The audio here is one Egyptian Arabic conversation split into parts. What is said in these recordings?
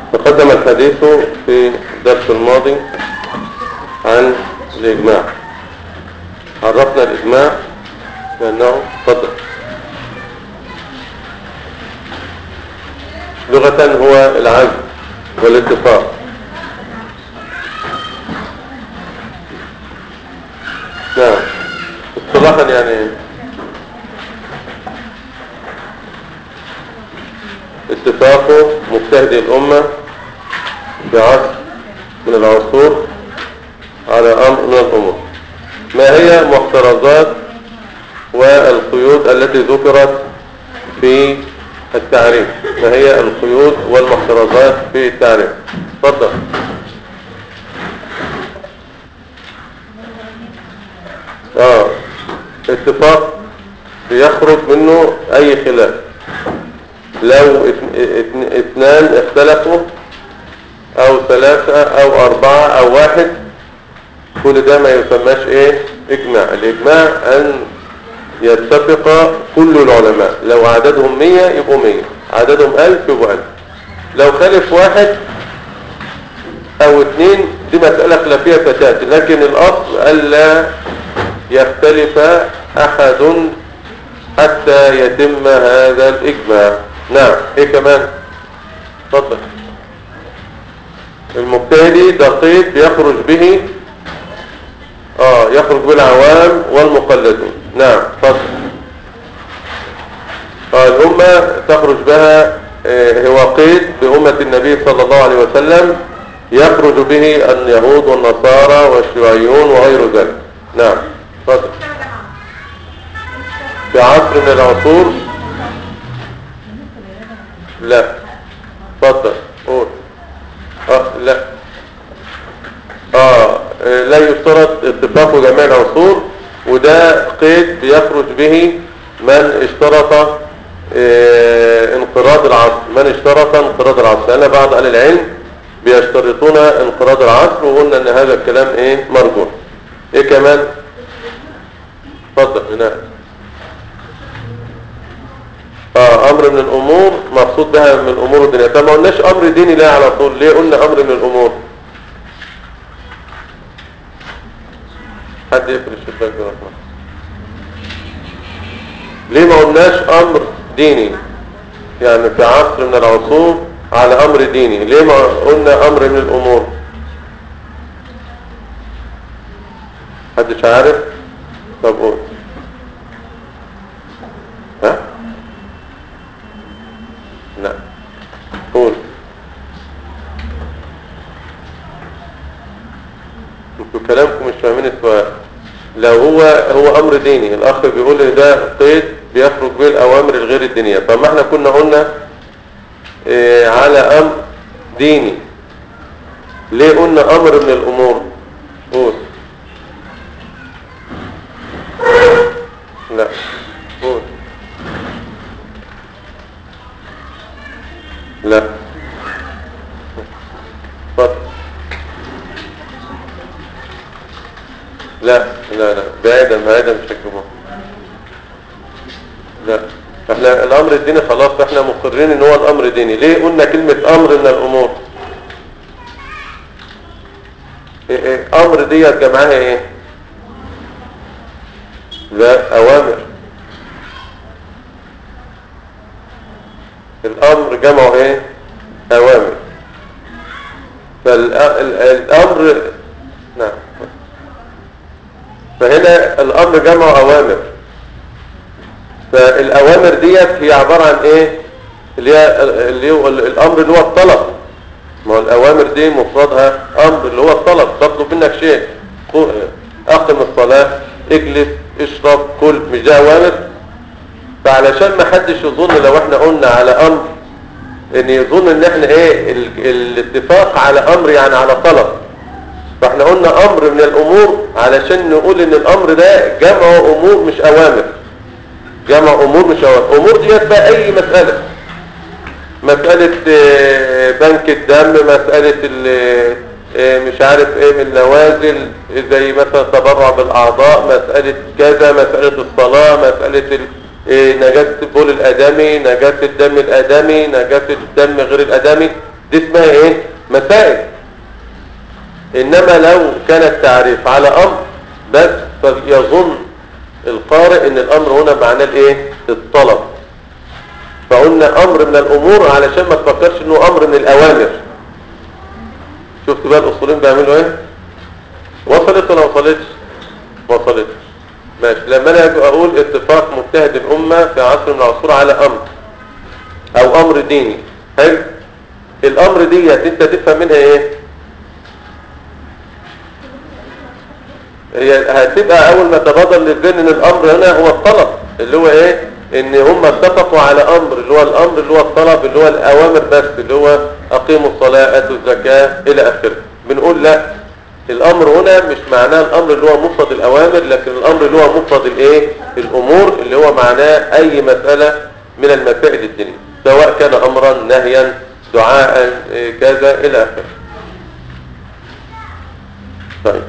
تقدم الحديث في الدرس الماضي عن الإجماع عرفنا الإجماع بأنه تفضل لغة هو العزم والاتفاق نعم اصطلاحا يعني إيه؟ اتفاق مجتهدي الأمة في عصر من العصور على أمر من الأمور ما هي محترزات والقيود التي ذكرت في التعريف ما هي القيود والمحترزات في التعريف تفضل اه اتفاق بيخرج منه اي خلاف لو اثنان اختلفوا او ثلاثة او اربعة او واحد كل ده ما يسماش ايه اجماع الاجماع ان يتفق كل العلماء لو عددهم مية يبقوا مية عددهم الف يبقوا الف لو خالف واحد او اثنين دي مسألة خلافية فتاتي لكن الاصل الا يختلف احد حتى يتم هذا الاجماع نعم ايه كمان اتفضل المجتهدي دقيق يخرج به اه يخرج بالعوام والمقلدون نعم اتفضل آه الأمة تخرج بها آه هو قيد بأمة النبي صلى الله عليه وسلم يخرج به اليهود والنصارى والشيوعيون وغير ذلك نعم اتفضل في عصر من العصور لا اتفضل قول اه لا اه لا يشترط اتفاق جميع العصور وده قيد بيخرج به من اشترط اه انقراض العصر من اشترط انقراض العصر انا بعض اهل العلم بيشترطون انقراض العصر وقلنا ان هذا الكلام ايه مرجوح ايه كمان اتفضل هنا اه امر من الامور مقصود بها من الامور الدينيه فما قلناش امر ديني لا على طول ليه قلنا امر من الامور حد يقفل الشباك ده رحمه ليه ما قلناش امر ديني يعني في عصر من العصور على امر ديني ليه ما قلنا امر من الامور حدش عارف طب قول ها لا قول انتوا كلامكم مش فاهمين السؤال لو هو هو امر ديني الاخ بيقول لي ده قيد بيخرج به الاوامر الغير الدينيه طب ما احنا كنا قلنا إيه على امر ديني ليه قلنا امر من الامور قول لا قول لا اتفضل لا لا لا بعيدا بعيدا مش هتجيبوها لا احنا الامر الديني خلاص احنا مقرين ان هو الامر ديني ليه قلنا كلمة امر من الامور إيه إيه امر ديت جمعها ايه لا اوامر الامر جمعه ايه اوامر فالامر نعم فهنا الامر جمعه اوامر فالاوامر ديت هي عبارة عن ايه اللي هي اللي هو الامر اللي هو الطلب ما هو الاوامر دي مفردها امر اللي هو الطلب تطلب منك شيء اقم الصلاة اجلس اشرب كل مش ده اوامر فعلشان ما حدش يظن لو احنا قلنا على امر ان يظن ان احنا ايه ال... الاتفاق على امر يعني على طلب فاحنا قلنا امر من الامور علشان نقول ان الامر ده جمع امور مش اوامر جمع امور مش اوامر امور ديت بقى اي مسألة مسألة بنك الدم مسألة مش عارف ايه من نوازل زي مثلا التبرع بالاعضاء مسألة كذا مسألة الصلاة مسألة نجاسة البول الادمي نجاسة الدم الادمي نجاسة الدم غير الادمي دي اسمها ايه مسائل انما لو كان التعريف على امر بس فيظن القارئ ان الامر هنا معناه الايه الطلب فقلنا امر من الامور علشان ما تفكرش انه امر من الاوامر شفت بقى الاصولين بيعملوا ايه وصلت ولا وصلتش وصلت ماشي لما انا اجي اقول اتفاق مجتهد الامه في عصر من العصور على امر او امر ديني حلو الامر ديت انت تفهم منها ايه هي هتبقى اول ما تبادر للذهن ان الامر هنا هو الطلب اللي هو ايه ان هم اتفقوا على امر اللي هو الامر اللي هو الطلب اللي هو الاوامر بس اللي هو اقيموا الصلاه اتوا الزكاه الى اخره بنقول لا الامر هنا مش معناه الامر اللي هو مفرد الاوامر لكن الامر اللي هو مفرد الايه الامور اللي هو معناه اي مساله من المسائل الدينيه سواء كان امرا نهيا دعاء إيه، كذا الى اخره طيب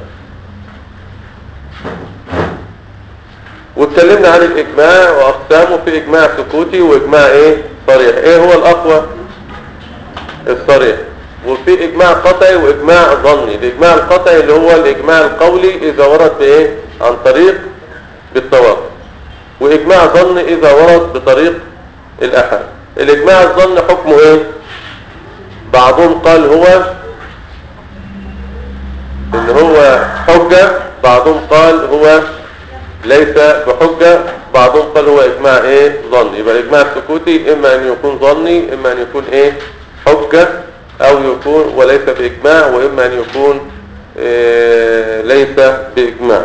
واتكلمنا عن الاجماع واقسامه في اجماع سكوتي واجماع ايه صريح ايه هو الاقوى الصريح وفي اجماع قطعي واجماع ظني الاجماع القطعي اللي هو الاجماع القولي اذا ورد بايه عن طريق بالتواتر واجماع ظني اذا ورد بطريق الاحاد الاجماع الظني حكمه ايه بعضهم قال هو ان هو حجة بعضهم قال هو ليس بحجة بعضهم قال هو اجماع ايه ظني يبقى الاجماع السكوتي اما ان يكون ظني اما ان يكون ايه حجة او يكون وليس باجماع واما ان يكون إيه ليس باجماع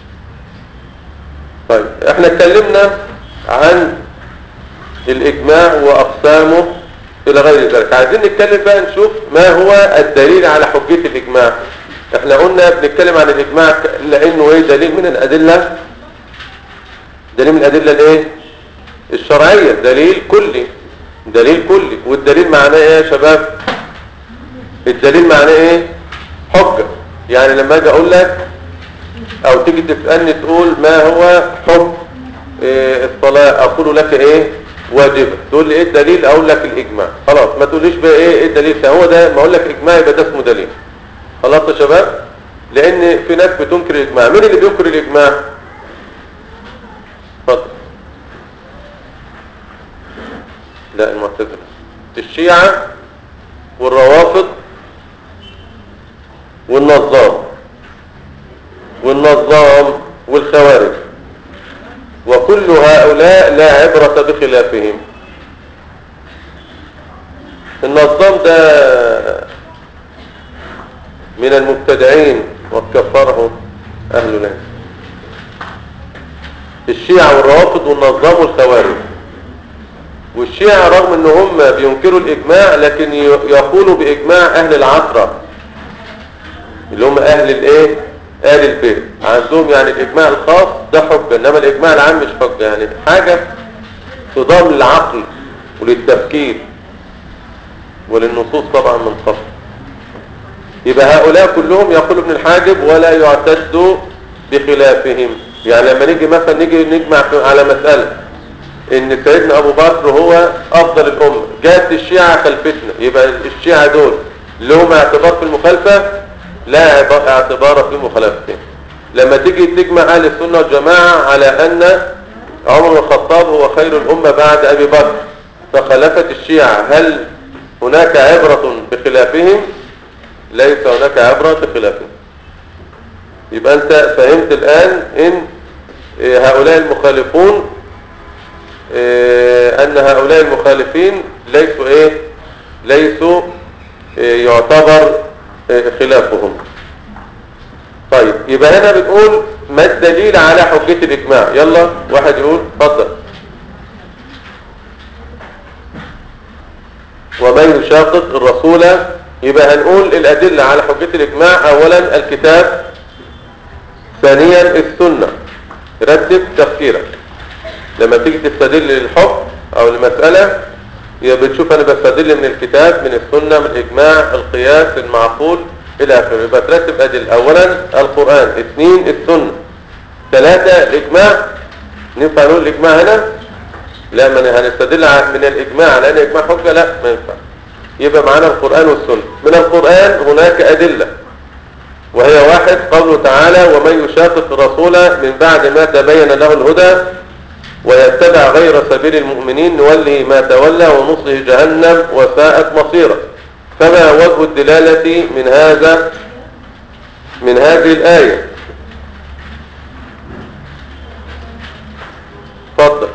طيب احنا اتكلمنا عن الاجماع واقسامه الى غير ذلك عايزين نتكلم بقى نشوف ما هو الدليل على حجية الاجماع احنا قلنا بنتكلم عن الاجماع لانه ايه دليل من الادلة دليل من الادلة الايه الشرعية دليل كلي دليل كلي والدليل معناه ايه يا شباب الدليل معناه ايه حجة يعني لما اجي اقول لك او تيجي تسألني تقول ما هو حكم إيه الصلاة اقول لك ايه واجبة تقول لي ايه الدليل اقول لك الاجماع خلاص ما تقوليش بقى ايه ايه الدليل ده هو ده ما اقول لك اجماع يبقى ده اسمه دليل خلاص يا شباب لان في ناس بتنكر الاجماع مين اللي بينكر الاجماع اتفضل لا المعتزله الشيعة والروافض والنظام والنظام والخوارج وكل هؤلاء لا عبرة بخلافهم النظام ده من المبتدعين وكفره أهل العلم الشيعة والروافض والنظام والخوارج والشيعة رغم ان هم بينكروا الاجماع لكن يقولوا باجماع اهل العصر اللي هم اهل الايه اهل البيت عندهم يعني الاجماع الخاص ده حجه انما الاجماع العام مش حجه يعني حاجه تضام للعقل وللتفكير وللنصوص طبعا من قبل يبقى هؤلاء كلهم يقول ابن الحاجب ولا يعتد بخلافهم يعني لما نيجي مثلا نيجي نجمع على مسألة ان سيدنا ابو بكر هو افضل الامة جاءت الشيعة خلفتنا يبقى الشيعة دول لهم اعتبار في المخالفة لا اعتبار في مخالفتهم لما تيجي تجمع اهل السنة والجماعة على ان عمر بن الخطاب هو خير الامة بعد ابي بكر فخلفت الشيعة هل هناك عبرة بخلافهم ليس هناك عبرة بخلافهم يبقى انت فهمت الان ان هؤلاء المخالفون ان هؤلاء المخالفين ليسوا ايه ليسوا يعتبر خلافهم طيب يبقى هنا بنقول ما الدليل على حجية الاجماع يلا واحد يقول اتفضل ومن يشاقق الرسول يبقى هنقول الأدلة على حجية الإجماع أولا الكتاب ثانيا السنة رتب تفكيرك لما تيجي تستدل للحكم أو المسألة يبقى بتشوف أنا بستدل من الكتاب من السنة من الإجماع القياس المعقول إلى آخره يبقى ترتب أدلة أولا القرآن اثنين السنة ثلاثة الإجماع ننفع نقول الإجماع هنا لا من هنستدل من الإجماع على أن الإجماع حجة لا ما ينفع يبقى معانا القرآن والسنة من القرآن هناك أدلة وهي واحد قوله تعالى ومن يشاقق الرسول من بعد ما تبين له الهدى ويتبع غير سبيل المؤمنين نوله ما تولى ونصله جهنم وساءت مصيرا فما وجه الدلالة من هذا من هذه الآية اتفضل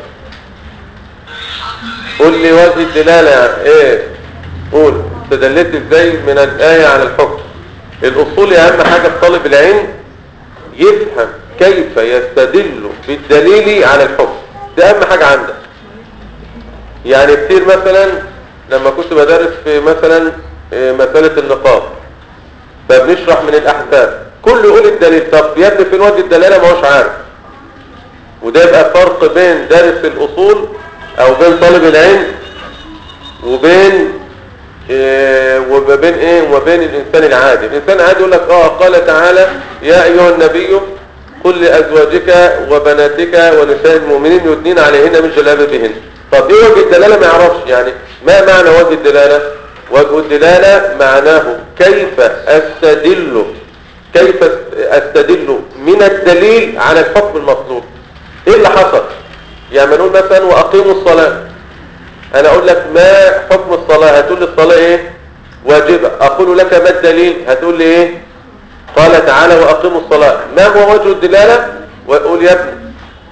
قول لي وجه الدلالة يعني ايه قول تدلت ازاي من الآية على الحكم الأصول أهم حاجة في طالب العلم يفهم كيف يستدل بالدليل على الحكم ده أهم حاجة عندك يعني كتير مثلا لما كنت بدرس في مثلا إيه، مسألة النقاب فبنشرح من الأحكام كل يقول الدليل طب يا ابني فين وجه الدلالة ما هوش عارف وده يبقى فرق بين دارس الأصول أو بين طالب العلم وبين إيه وبين ايه وبين الانسان العادي الانسان العادي يقول لك اه قال تعالى يا ايها النبي قل لازواجك وبناتك ونساء المؤمنين يدنين عليهن من جلابيبهن طب ايه وجه الدلاله ما يعرفش يعني ما معنى وجه الدلاله وجه الدلاله معناه كيف استدل كيف استدل من الدليل على الحكم المطلوب ايه اللي حصل يعني نقول مثلا واقيموا الصلاه انا اقول لك ما حكم الصلاة هتقول لي الصلاة ايه واجبة اقول لك ما الدليل هتقول لي ايه قال تعالى واقيموا الصلاة ما هو وجه الدلالة واقول يا ابني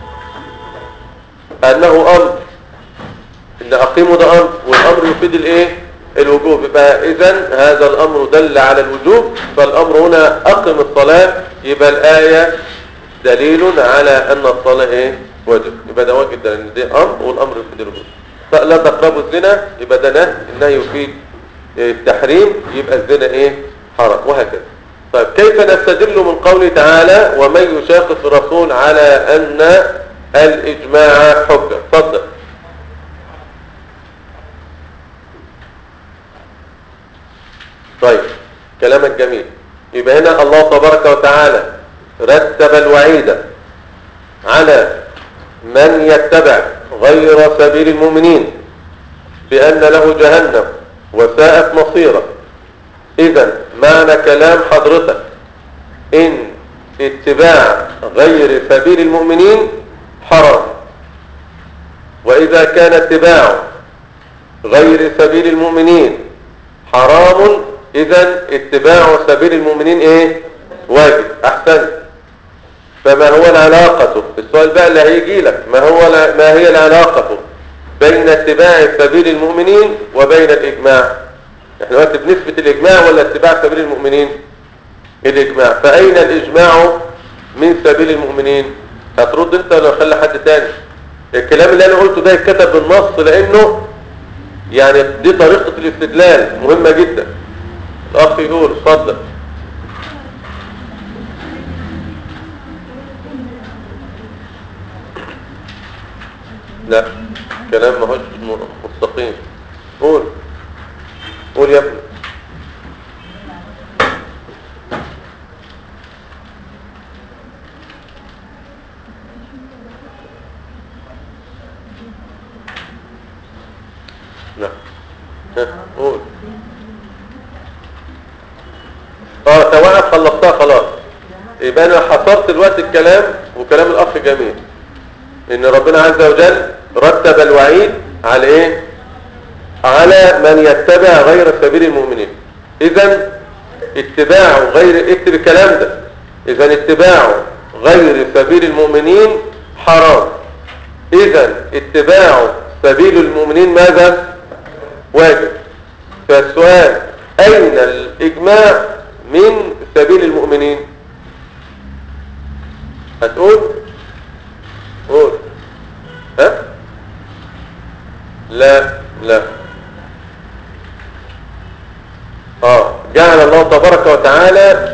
انه امر ان اقيموا ده امر والامر يفيد الايه الوجوب يبقى اذا هذا الامر دل على الوجوب فالامر هنا اقم الصلاة يبقى الاية دليل على ان الصلاة ايه واجب يبقى ده وجه الدليل ده امر والامر يفيد الوجوب فلا تقربوا الزنا يبقى ده نهي النهي يفيد التحريم يبقى الزنا ايه حرام وهكذا طيب كيف نستدل من قوله تعالى ومن يشاقق الرسول على ان الاجماع حجه اتفضل طيب كلامك جميل يبقى هنا الله تبارك وتعالى رتب الوعيد على من يتبع غير سبيل المؤمنين بأن له جهنم وساءت مصيرا إذا معنى كلام حضرتك إن اتباع غير سبيل المؤمنين حرام وإذا كان اتباع غير سبيل المؤمنين حرام إذا اتباع سبيل المؤمنين إيه واجب أحسن فما هو العلاقة السؤال بقى اللي هيجي لك ما هو ما هي العلاقة بين اتباع سبيل المؤمنين وبين الإجماع احنا دلوقتي بنثبت الإجماع ولا اتباع سبيل المؤمنين الإجماع فأين الإجماع من سبيل المؤمنين هترد انت ولا خلي حد تاني الكلام اللي انا قلته ده يتكتب بالنص لانه يعني دي طريقة الاستدلال مهمة جدا الاخ يقول اتفضل لا كلام ما هوش مستقيم قول قول يا ابني لا ها قول اه سواء خلصتها خلاص يبقى انا حصرت الوقت الكلام وكلام الاخ جميل ان ربنا عز وجل رتب الوعيد على ايه على من يتبع غير سبيل المؤمنين اذا اتباع غير اكتب الكلام ده اذا اتباع غير سبيل المؤمنين حرام اذا اتباع سبيل المؤمنين ماذا واجب فالسؤال اين الاجماع من سبيل المؤمنين هتقول قول ها لا لا اه جعل الله تبارك وتعالى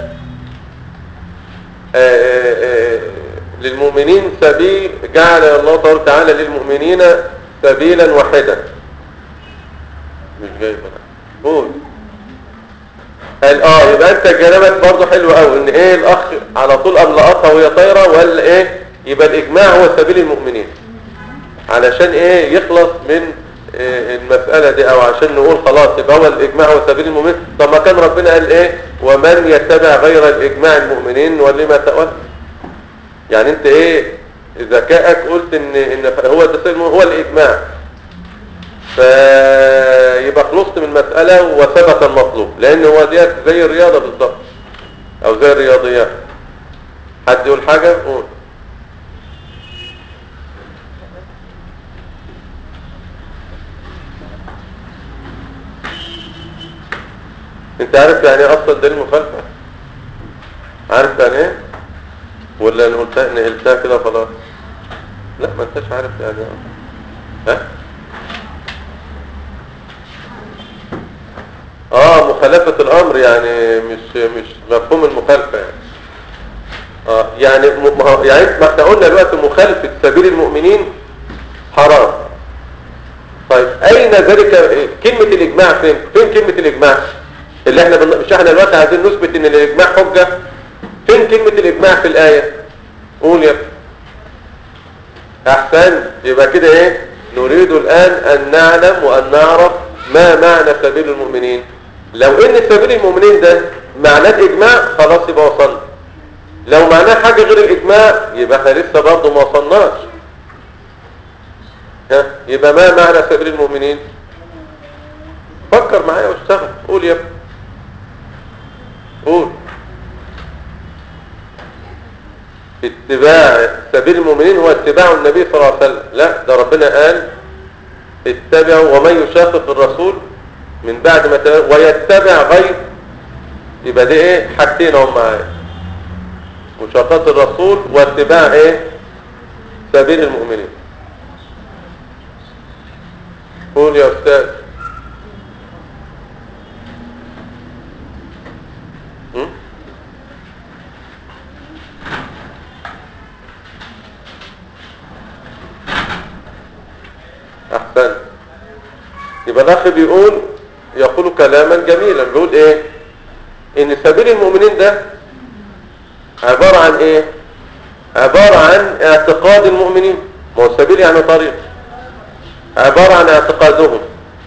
آآ آآ للمؤمنين سبيل جعل الله تبارك وتعالى للمؤمنين سبيلا واحدا مش جاي قول قال اه يبقى انت كلامك برضه حلو قوي ان ايه الاخ على طول قام لقطها وهي طايره ولا ايه يبقى الاجماع هو سبيل المؤمنين علشان ايه يخلص من إيه المسألة دي او عشان نقول خلاص يبقى هو الاجماع هو سبيل المؤمنين طب ما كان ربنا قال ايه ومن يتبع غير الاجماع المؤمنين ولما تأول يعني انت ايه ذكائك قلت ان ان هو ده سبيل المؤمنين، هو الاجماع فيبقى خلصت من المسألة وثبت المطلوب لان هو ديت زي الرياضة بالضبط او زي الرياضيات حد يقول حاجة قول انت عارف يعني ايه اصلا دليل المخالفة عارف يعني ايه ولا انا قلتها نقلتها كده خلاص لا ما انتش عارف يعني ايه ها اه مخالفة الامر يعني مش مش مفهوم المخالفة يعني اه يعني م- ما هو- يعني ما احنا قلنا دلوقتي مخالفة سبيل المؤمنين حرام طيب اين ذلك كلمة الاجماع فين فين كلمة الاجماع اللي احنا بن... مش احنا دلوقتي عايزين نثبت ان الاجماع حجة فين كلمة الاجماع في الاية قول يا ابني احسن يبقى كده ايه نريد الان ان نعلم وان نعرف ما معنى سبيل المؤمنين لو ان سبيل المؤمنين ده معناه الاجماع خلاص يبقى وصلنا لو معناه حاجة غير الاجماع يبقى احنا لسه برضه ما وصلناش ها يبقى ما معنى سبيل المؤمنين فكر معايا واشتغل قول يا ابني قول اتباع سبيل المؤمنين هو اتباع النبي صلى الله عليه وسلم لا ده ربنا قال اتبعوا ومن يشاقق الرسول من بعد ما تبع ويتبع غير يبقى دي ايه حاجتين هم معايا مشاققة الرسول واتباع ايه سبيل المؤمنين قول يا استاذ هم؟ احسن يبقى الاخ بيقول يقول كلاما جميلا بيقول ايه ان سبيل المؤمنين ده عبارة عن ايه عبارة عن اعتقاد المؤمنين ما هو السبيل يعني طريق عبارة عن اعتقادهم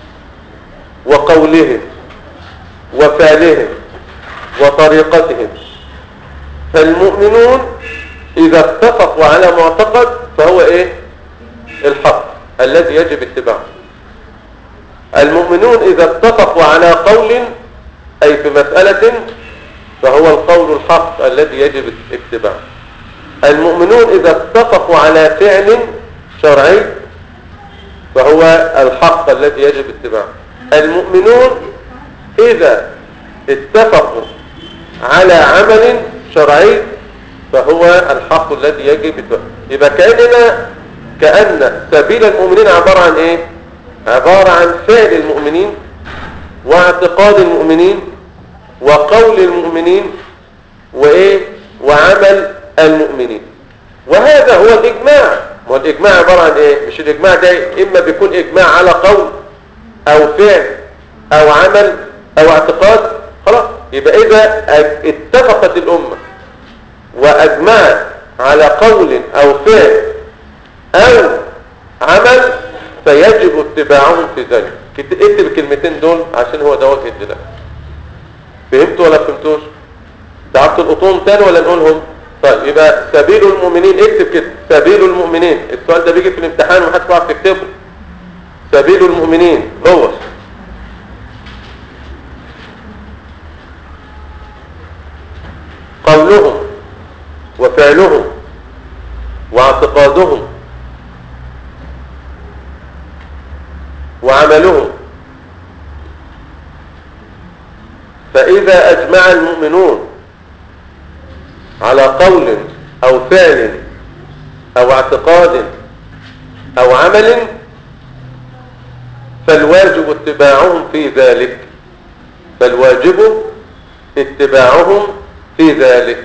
وقولهم وفعلهم وطريقتهم فالمؤمنون اذا اتفقوا على معتقد فهو ايه الحق الذي يجب اتباعه المؤمنون اذا اتفقوا على قول اي في مسألة فهو القول الحق الذي يجب اتباعه المؤمنون اذا اتفقوا على فعل شرعي فهو الحق الذي يجب اتباعه المؤمنون اذا اتفقوا على عمل شرعي فهو الحق الذي يجب اتباعه يبقى كأننا كأن سبيل المؤمنين عبارة عن ايه عبارة عن فعل المؤمنين واعتقاد المؤمنين وقول المؤمنين وايه وعمل المؤمنين وهذا هو الاجماع هو الاجماع عبارة عن ايه مش الاجماع ده اما بيكون اجماع على قول او فعل او عمل او اعتقاد خلاص يبقى اذا اتفقت الامة واجمعت على قول او فعل او عمل فيجب اتباعهم في ذلك اكتب الكلمتين دول عشان هو ده وجه الدلاله فهمتوا ولا فهمتوش تعبتوا القطون تاني ولا نقولهم طيب يبقى سبيل المؤمنين اكتب كده سبيل المؤمنين السؤال ده بيجي في الامتحان ومحدش بيعرف يكتبه سبيل المؤمنين هو قولهم وفعلهم واعتقادهم وعملهم فإذا أجمع المؤمنون على قول أو فعل أو اعتقاد أو عمل فالواجب اتباعهم في ذلك فالواجب اتباعهم في ذلك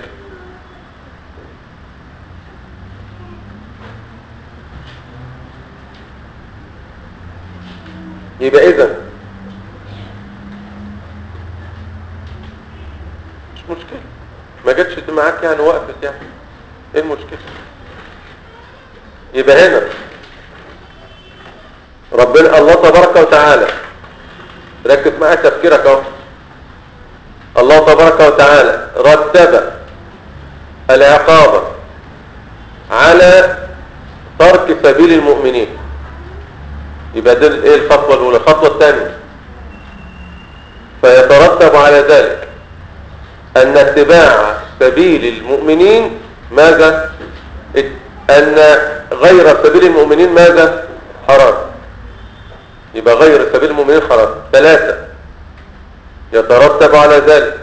يبقى إذا مش مشكلة ما جاتش دي معاك يعني وقفت يعني ايه المشكلة يبقى هنا ربنا الله تبارك وتعالى ركز معايا تفكيرك اهو الله تبارك وتعالى رتب العقاب على ترك سبيل المؤمنين يبقى دي ايه الخطوة الاولى الخطوة الثانية فيترتب على ذلك ان اتباع سبيل المؤمنين ماذا ان غير سبيل المؤمنين ماذا حرام يبقى غير سبيل المؤمنين حرام ثلاثة يترتب على ذلك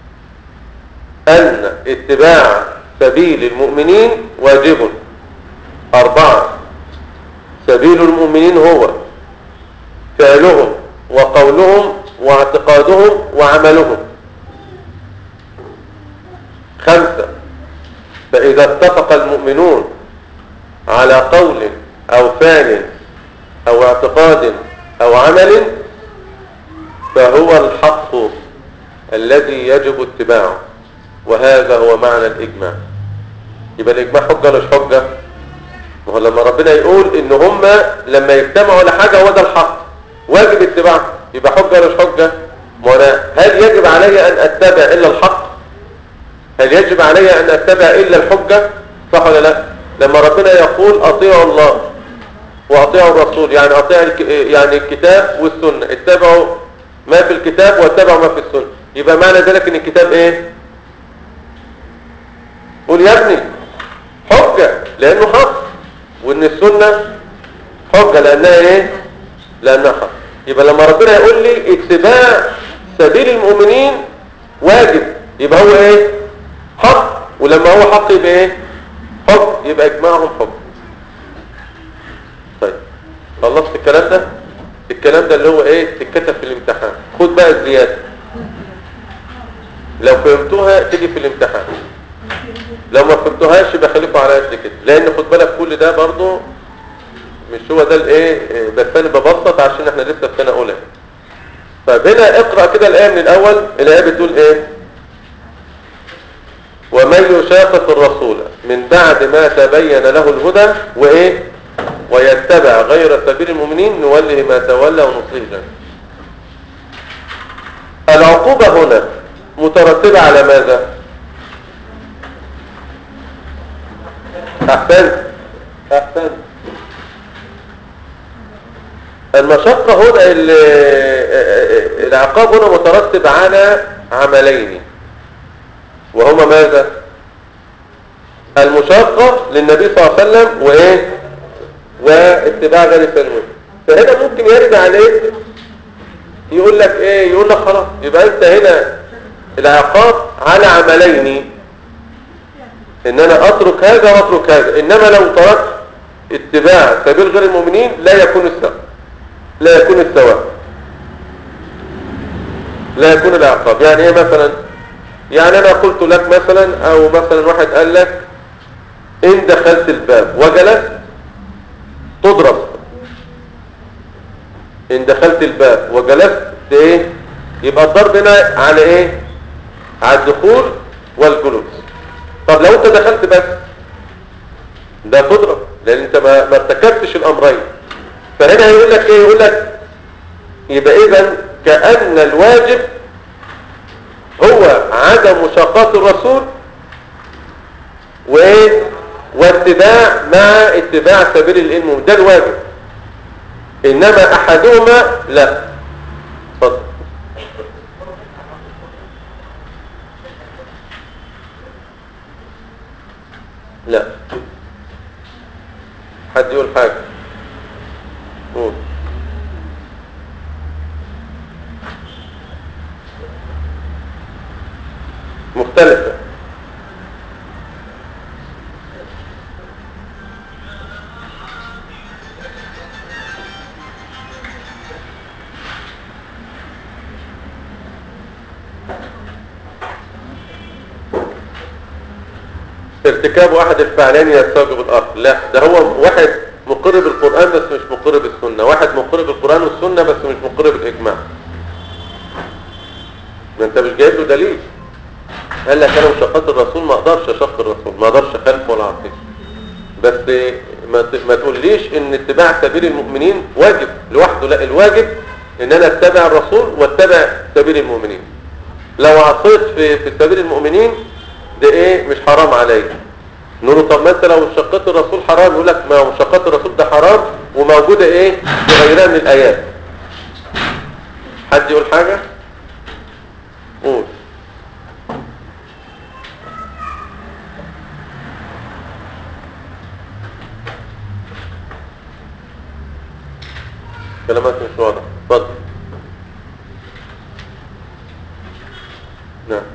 أن اتباع سبيل المؤمنين واجب أربعة سبيل المؤمنين هو فعلهم وقولهم واعتقادهم وعملهم خمسة فإذا اتفق المؤمنون على قول أو فعل أو اعتقاد أو عمل فهو الحق الذي يجب اتباعه وهذا هو معنى الإجماع يبقى الإجماع حجة مش حجة ما هو لما ربنا يقول إن هم لما يجتمعوا على حاجة هو ده الحق واجب اتباعه يبقى حجة مش حجة ما أنا هل يجب علي أن أتبع إلا الحق هل يجب علي أن أتبع إلا الحجة صح ولا لا لما ربنا يقول أطيعوا الله وأطيعوا الرسول يعني أطيعوا الك... يعني الكتاب والسنة اتبعوا ما في الكتاب واتبعوا ما في السنة يبقى معنى ذلك ان الكتاب ايه قول يا ابني حجة لانه حق وان السنة حجة لانها ايه لانها حق يبقى لما ربنا يقول لي اتباع سبيل المؤمنين واجب يبقى هو ايه حق ولما هو حق يبقى ايه حج يبقى اجماعهم حج طيب خلصت الكلام ده الكلام ده اللي هو ايه اتكتب في الامتحان خد بقى الزيادة لو فهمتوها تيجي في الامتحان لو ما فهمتوهاش يبقى خليكوا على قد كده لان خد بالك كل ده برضو مش هو ده الايه بس انا ببسط عشان احنا لسه في سنه اولى طيب هنا اقرا كده الايه من الاول الايه بتقول ايه ومن يشاقق الرسول من بعد ما تبين له الهدى وايه ويتبع غير سبيل المؤمنين نوله ما تولى ونصيه جهنم العقوبة هنا مترتبة على ماذا احسنت احسنت المشقة هنا العقاب هنا مترتب على عملين وهما ماذا المشاقة للنبي صلى الله عليه وسلم وايه واتباع غير التنوين فهنا ممكن يرجع عليك يقول لك ايه يقول لك خلاص يبقى انت هنا العقاب على عملين ان انا اترك هذا واترك هذا انما لو تركت اتباع سبيل غير المؤمنين لا يكون السواء لا يكون السواء لا يكون العقاب يعني ايه مثلا يعني انا قلت لك مثلا او مثلا واحد قال لك ان دخلت الباب وجلست تضرب ان دخلت الباب وجلست ايه يبقى الضرب هنا على ايه على الدخول والجلوس طب لو انت دخلت بس ده تضرب لان انت ما, ما ارتكبتش الامرين فهنا هيقول لك ايه يقول لك يبقى اذا كأن الواجب هو عدم مشاقات الرسول وايه واتباع مع اتباع سبيل العلم ده الواجب انما احدهما لا اتفضل لا حد يقول حاجه قول مختلفه ارتكاب احد الفعلين يستوجب الاخر لا ده هو واحد مقر بالقرآن بس مش مقر بالسنة واحد مقر بالقرآن والسنة بس مش مقر بالاجماع ما انت مش جايب له دليل قال لك انا مشقات الرسول ما اقدرش اشق الرسول ما اقدرش اخالفه ولا اعطيه بس ما ت- ما تقوليش ان اتباع سبيل المؤمنين واجب لوحده لا الواجب ان انا اتبع الرسول واتبع سبيل المؤمنين لو عصيت في في سبيل المؤمنين ده ايه مش حرام عليا نقول له طب ما انت لو شقت الرسول حرام يقول لك ما هو شقت الرسول ده حرام وموجوده ايه في غيرها من الايات حد يقول حاجه قول كلامك مش واضح اتفضل نعم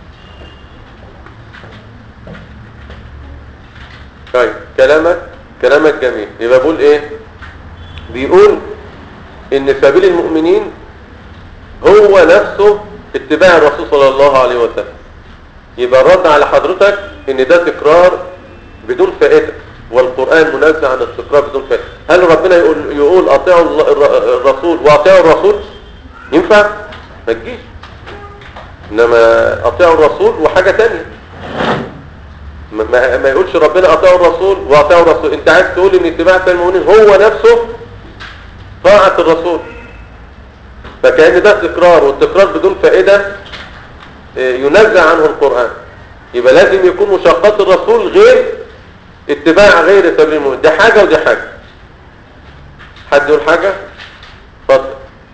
طيب كلامك كلامك جميل يبقى بقول ايه بيقول ان سبيل المؤمنين هو نفسه اتباع الرسول صلى الله عليه وسلم يبقى الرد على حضرتك ان ده تكرار بدون فائده والقران منزه عن التكرار بدون فائده هل ربنا يقول يقول اطيعوا الله- الر- الرسول واطيعوا الرسول ينفع ما تجيش انما اطيعوا الرسول وحاجه تانية ما, ما ما يقولش ربنا اطيعوا الرسول واطيعوا الرسول انت عايز تقول ان اتباع سبيل المؤمنين هو نفسه طاعه الرسول فكأن ده تكرار والتكرار بدون فائده آه، ينزع عنه القرآن يبقى لازم يكون مشاقات الرسول غير اتباع غير سبيل المؤمن ده حاجة ودي حاجة حد يقول حاجة اتفضل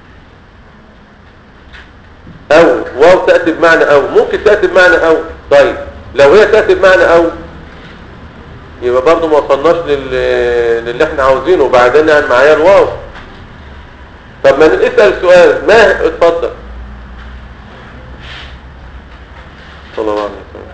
او واو تأتي بمعنى او ممكن تأتي بمعنى او طيب لو هي تأتي بمعنى او يبقى برضو ما وصلناش لل... للي احنا عاوزينه وبعدين يعني معايا الواو طب ما نسأل سؤال ما اتفضل صلى الله عليه وسلم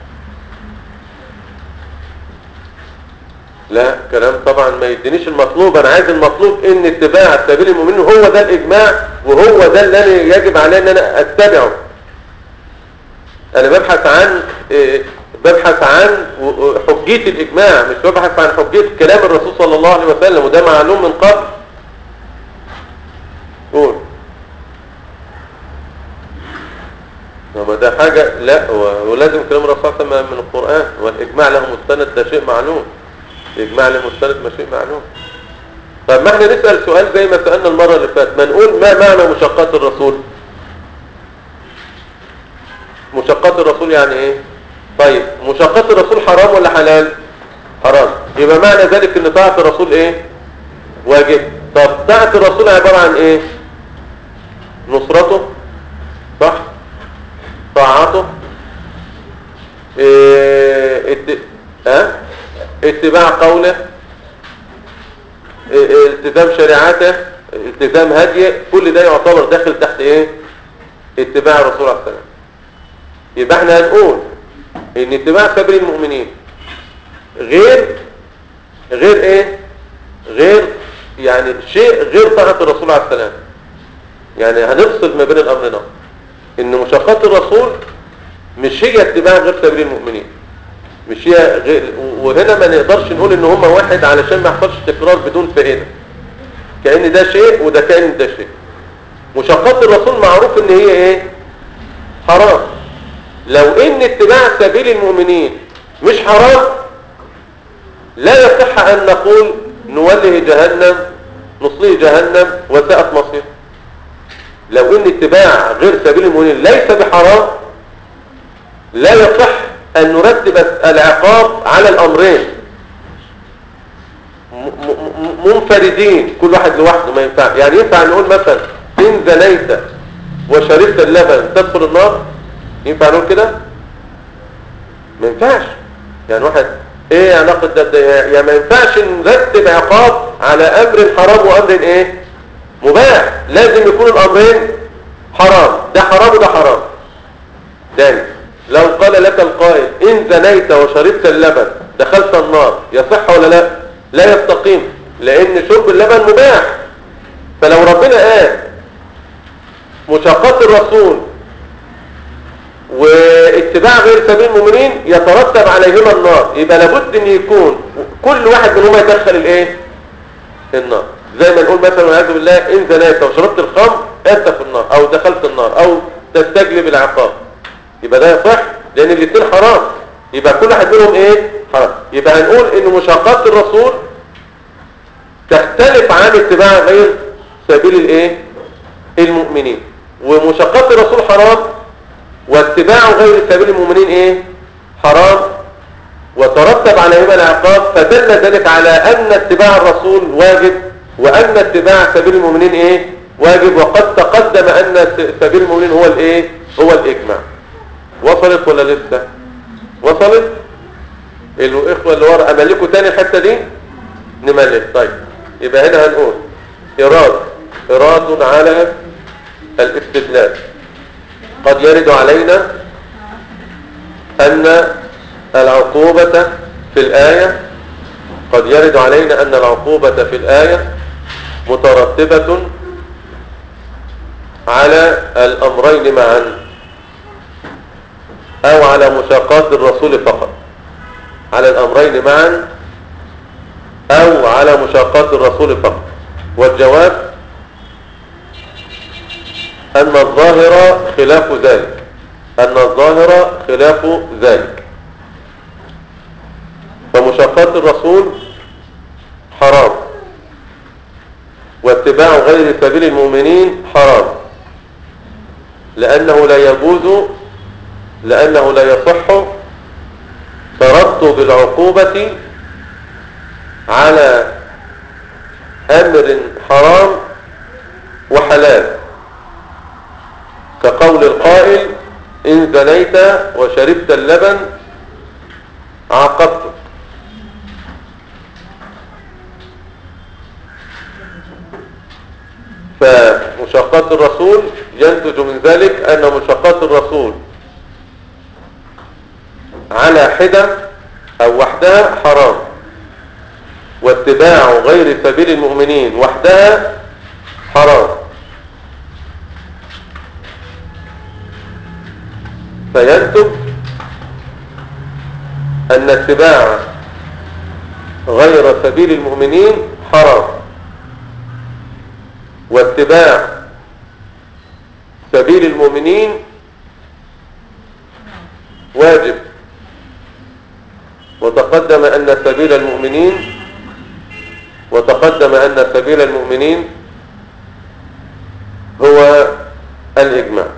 لا كلام طبعا ما يدينيش المطلوب انا عايز المطلوب ان اتباع سبيل المؤمنين هو ده الاجماع وهو ده اللي أنا يجب علي ان انا اتبعه انا ببحث عن إيه، ببحث عن و- حجية الاجماع مش ببحث عن حجية كلام الرسول صلى الله عليه وسلم وده معلوم من قبل قول ما ده حاجة لا و- ولازم كلام الرسول صلى الله عليه وسلم من القرآن والإجماع له مستند ده شيء معلوم الإجماع له مستند ما شيء معلوم طب ما احنا نسأل سؤال زي ما سألنا المرة اللي فاتت ما نقول ما معنى مشقات الرسول مشقات الرسول يعني ايه طيب مشقات الرسول حرام ولا حلال حرام يبقى معنى ذلك ان طاعة الرسول ايه واجب طب طاعة الرسول عبارة عن ايه نصرته صح طاعته إيه ات... ها؟ اتباع قوله إيه التزام شريعته التزام هديه كل ده يعتبر داخل تحت ايه اتباع الرسول عليه السلام يبقى احنا هنقول ان اتباع سبيل المؤمنين غير غير ايه غير يعني شيء غير طاعه الرسول عليه السلام يعني هنفصل ما بين الامرين أهو. ان مشاقات الرسول مش هي اتباع غير سبيل المؤمنين مش هي غير وهنا ما نقدرش نقول ان هما واحد علشان ما يحصلش تكرار بدون فائده كأن ده شيء وده كأن ده شيء مشاقات الرسول معروف ان هي ايه حرام لو ان اتباع سبيل المؤمنين مش حرام لا يصح ان نقول نوله جهنم نصليه جهنم وساءت مصير لو ان اتباع غير سبيل المؤمنين ليس بحرام لا يصح ان نرتب العقاب على الامرين م- م- منفردين كل واحد لوحده ما ينفع يعني ينفع نقول مثلا ان زنيت وشربت اللبن تدخل النار ينفع نقول كده ما ينفعش يعني واحد ايه علاقه ده, ده يعني ما ينفعش نرتب عقاب على امر حرام وامر ايه مباح لازم يكون الامرين حرام ده حرام وده حرام تاني لو قال لك القائل ان زنيت وشربت اللبن دخلت النار يصح ولا لا لا يستقيم لان شرب اللبن مباح فلو ربنا قال مشاقات الرسول واتباع غير سبيل المؤمنين يترتب عليهما النار يبقى لابد ان يكون كل واحد منهما يدخل الايه النار زي ما نقول مثلا والعياذ بالله ان زنيت وشربت الخمر انت في النار او دخلت النار او تستجلب العقاب يبقى ده يصح لان الاثنين حرام يبقى كل واحد منهم ايه حرام يبقى هنقول ان مشاقات الرسول تختلف عن اتباع غير سبيل الايه المؤمنين ومشاقات الرسول حرام واتباع غير سبيل المؤمنين ايه حرام وترتب عليهما العقاب فدل ذلك على ان اتباع الرسول واجب وان اتباع سبيل المؤمنين ايه واجب وقد تقدم ان س- سبيل المؤمنين هو الايه هو الاجماع وصلت ولا لسه وصلت الاخوه اللي ورا املكوا تاني الحته دي نملك طيب يبقى هنا هنقول إراد إراد على الاستدلال قد يرد علينا أن العقوبة في الآية قد يرد علينا أن العقوبة في الآية مترتبة على الأمرين معا أو على مشاقات الرسول فقط على الأمرين معا أو على مشاقات الرسول فقط والجواب أن الظاهر خلاف ذلك أن الظاهر خلاف ذلك فمشاقات الرسول حرام واتباع غير سبيل المؤمنين حرام لأنه لا يجوز لأنه لا يصح ترتب العقوبة على أمر حرام وحلال كقول القائل إن زنيت وشربت اللبن عاقبتك فمشاقات الرسول ينتج من ذلك أن مشاقات الرسول على حدة أو وحدها حرام واتباع غير سبيل المؤمنين وحدها حرام فينتج أن اتباع غير سبيل المؤمنين حرام واتباع سبيل المؤمنين واجب وتقدم أن سبيل المؤمنين وتقدم أن سبيل المؤمنين هو الإجماع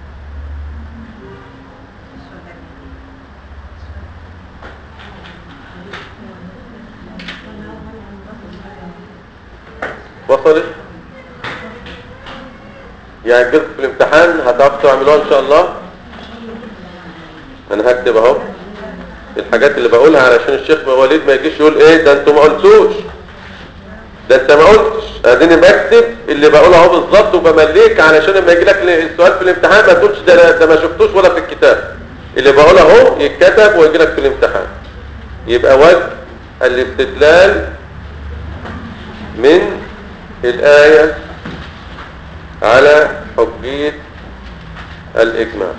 وصلت يعني جزء في الامتحان هتعرفوا تعملوها ان شاء الله انا هكتب اهو الحاجات اللي بقولها علشان الشيخ وليد ما يجيش يقول ايه ده انتوا ما قلتوش ده انت ما قلتش اديني بكتب اللي بقوله اهو بالظبط وبمليك علشان لما يجي لك السؤال في الامتحان ما تقولش ده ده ما شفتوش ولا في الكتاب اللي بقوله اهو يتكتب ويجي لك في الامتحان يبقى وجه الاستدلال من الآية على حجية الإجماع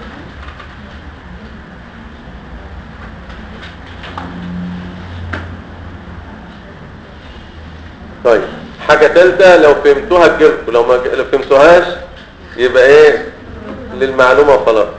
طيب حاجة تالتة لو فهمتوها تجيلكم لو ما لو فهمتوهاش يبقى ايه للمعلومة وخلاص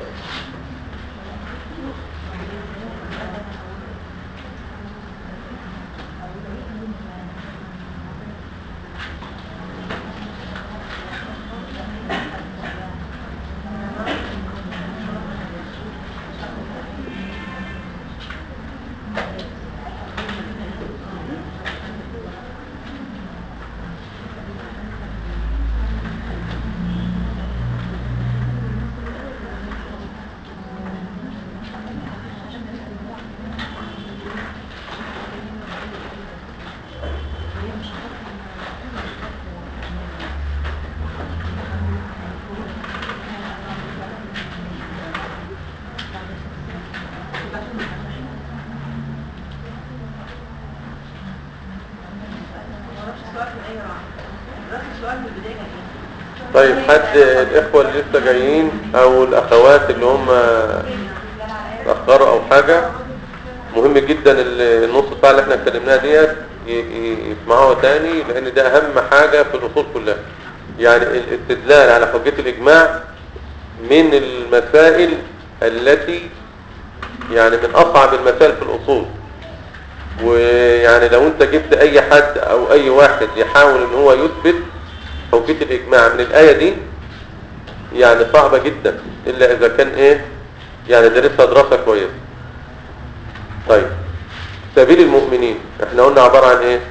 طيب حد الإخوة اللي لسه جايين أو الأخوات اللي هم اتأخروا أو حاجة مهم جدا النص ساعة اللي احنا اتكلمناها ديت ي- ي- يسمعوها تاني لأن ده أهم حاجة في الأصول كلها يعني الاستدلال على حجية الإجماع من المسائل التي يعني من أصعب المسائل في الأصول ويعني لو انت جبت اي حد او اي واحد يحاول ان هو يثبت حجية الاجماع من الاية دي يعني صعبة جدا الا اذا كان ايه يعني درسها دراسة كويسة طيب سبيل المؤمنين احنا قلنا عبارة عن ايه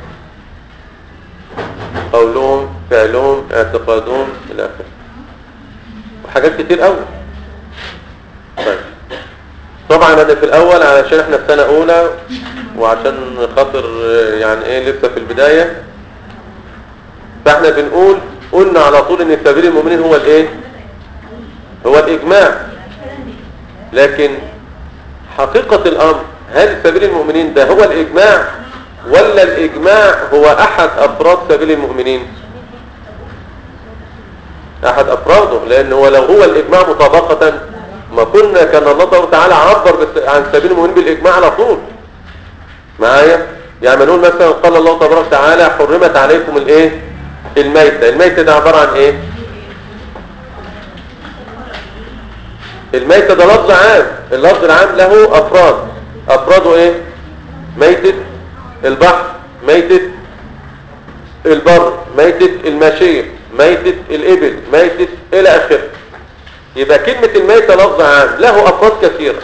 قولهم فعلهم اعتقادهم الى اخره وحاجات كتير قوي طيب طبعا انا في الاول علشان احنا في سنة اولى وعشان خاطر آه، يعني ايه لسه في البداية فاحنا بنقول قلنا على طول ان سبيل المؤمنين هو الايه هو الاجماع لكن حقيقة الامر هل سبيل المؤمنين ده هو الاجماع ولا الاجماع هو احد افراد سبيل المؤمنين احد افراده لان هو لو هو الاجماع مطابقة ما كنا كان الله تبارك وتعالى عبر بس- عن سبيل المؤمنين بالاجماع على طول معايا يعني ما نقول مثلا قال الله تبارك وتعالى حرمت عليكم الايه الميتة الميتة ده عبارة عن ايه الميتة ده لفظ عام اللفظ العام له افراد افراده ايه ميتة البحر ميتة البر ميتة الماشية ميتة الابل ميتة الى اخره يبقى كلمة الميتة لفظ عام له افراد كثيرة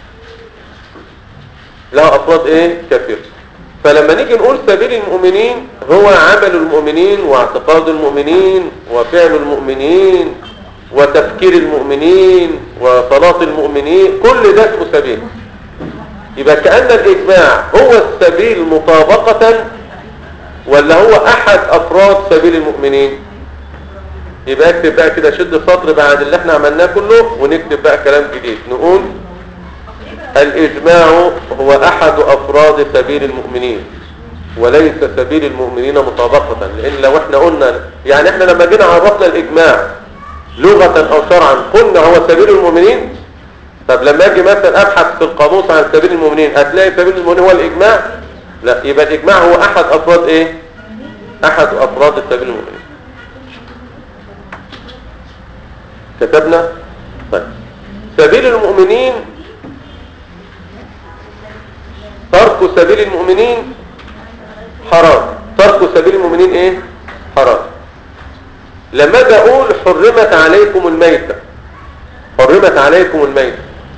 له افراد ايه كثيرة فلما نيجي نقول سبيل المؤمنين هو عمل المؤمنين واعتقاد المؤمنين وفعل المؤمنين وتفكير المؤمنين وصلاة المؤمنين كل ده اسمه سبيل يبقى كأن الإجماع هو السبيل مطابقة ولا هو أحد أفراد سبيل المؤمنين يبقى اكتب بقى كده شد سطر بعد اللي احنا عملناه كله ونكتب بقى كلام جديد نقول الإجماع هو أحد أفراد سبيل المؤمنين وليس سبيل المؤمنين مطابقة لأن لو احنا قلنا يعني احنا لما جينا عرفنا الإجماع لغة أو شرعا قلنا هو سبيل المؤمنين طب لما اجي مثلا ابحث في القاموس عن سبيل المؤمنين هتلاقي سبيل المؤمنين هو الإجماع لا يبقى الإجماع هو أحد أفراد إيه أحد أفراد سبيل المؤمنين كتبنا طيب سبيل المؤمنين ترك سبيل المؤمنين حرام ترك سبيل المؤمنين ايه حرام لما اجي اقول حرمت عليكم الميتة حرمت عليكم الميتة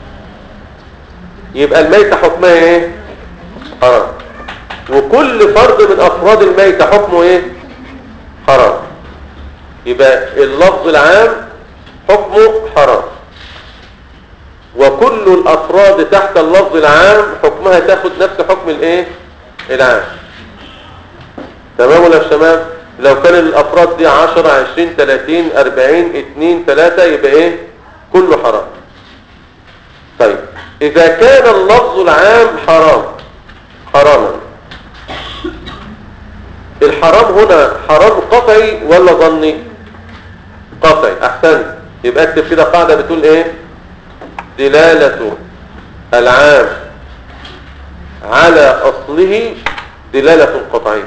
يبقى الميتة حكمها ايه حرام وكل فرد من افراد الميتة حكمه ايه حرام يبقى اللفظ العام حكمه حرام وكل الافراد تحت اللفظ العام حكمها تاخد نفس حكم الايه العام تمام ولا يا شباب لو كان الافراد دي 10 20 30 40 2 3 يبقى ايه كله حرام طيب اذا كان اللفظ العام حرام حراما الحرام هنا حرام قطعي ولا ظني قطعي احسنت يبقى اكتب كده قاعده بتقول ايه دلالة العام على أصله دلالة قطعية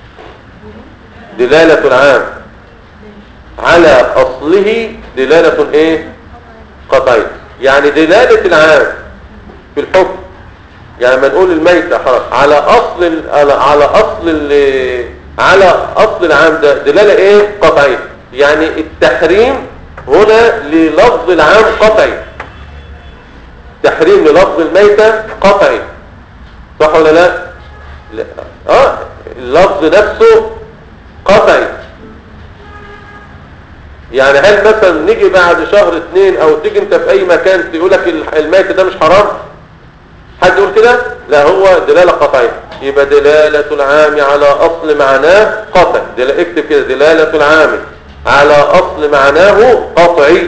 دلالة العام على أصله دلالة إيه قطعية يعني دلالة العام في الحكم يعني ما نقول الميتة حرام على أصل ال- على على أصل ال- على أصل العام ده دلالة إيه قطعية يعني التحريم هنا للفظ العام قطعي تحريم للفظ الميتة قطعي صح ولا لا لا اه اللفظ نفسه قطعي يعني هل مثلا نيجي بعد شهر اتنين او تيجي انت في اي مكان تقولك الميت ده مش حرام حد يقول كده لا هو دلالة قطعية يبقى دلالة العام على اصل معناه قطعي دل... اكتب كده دلالة العام على اصل معناه قطعي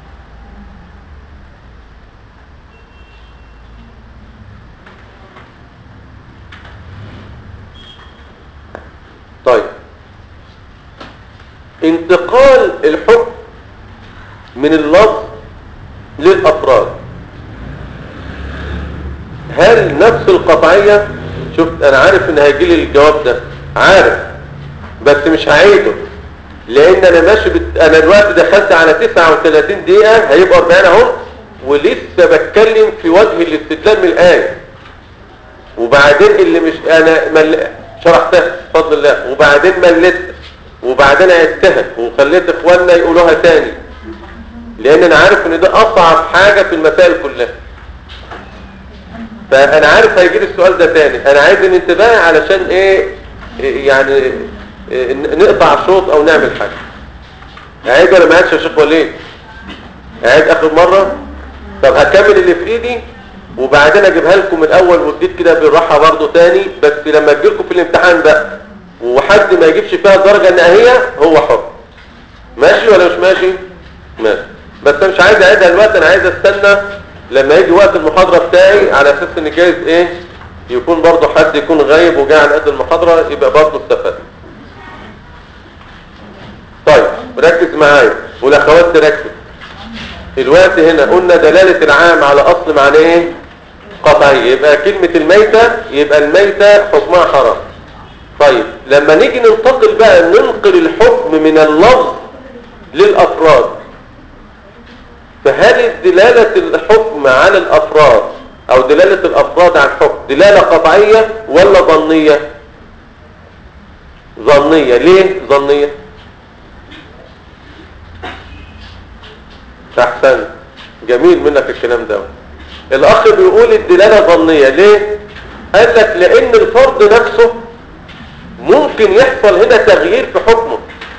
طيب انتقال الحكم من اللفظ للأفراد هل نفس القطعية شفت انا عارف ان هيجي لي الجواب ده عارف بس مش هعيده لان انا ماشي بت... انا دلوقتي دخلت على 39 دقيقة هيبقى 40 اهو ولسه بتكلم في وجه الاستدلال من الآية وبعدين اللي مش انا مل... شرحتها بفضل الله وبعدين مليتها وبعدين عدتها وخليت اخواننا يقولوها تاني لان انا عارف ان ده اصعب حاجة في المسائل كلها فانا عارف هيجي لي السؤال ده تاني انا عايز الانتباه علشان ايه إيه يعني إيه نقطع شوط او نعمل حاجة عيد ولا ما عادش يا شيخ وليد عيد اخر مرة طب هكمل اللي في ايدي وبعدين اجيبها لكم من الاول وجديد كده بالراحة برضو تاني بس لما تجيلكم في الامتحان بقى وحد ما يجيبش فيها الدرجة النهائية هو حر ماشي ولا مش ماشي ماشي بس انا مش عايز اعيدها دلوقتي انا عايز استنى لما يجي وقت المحاضرة بتاعي على اساس ان جايز ايه يكون برضو حد يكون غايب وجاي على قد المحاضرة يبقى برضو استفاد طيب ركز معايا والاخوات تركز الوقت هنا قلنا دلالة العام على اصل معناه ايه قطعي يبقى كلمة الميتة يبقى الميتة حكمها حرام طيب لما نيجي ننتقل بقى ننقل الحكم من اللفظ للافراد فهل دلالة الحكم على الافراد او دلالة الافراد على الحكم دلالة قطعية ولا ظنية ظنية ليه ظنية احسن جميل منك الكلام ده الاخ بيقول الدلالة ظنية ليه قال لك لان الفرد نفسه ممكن يحصل هنا تغيير في حكمه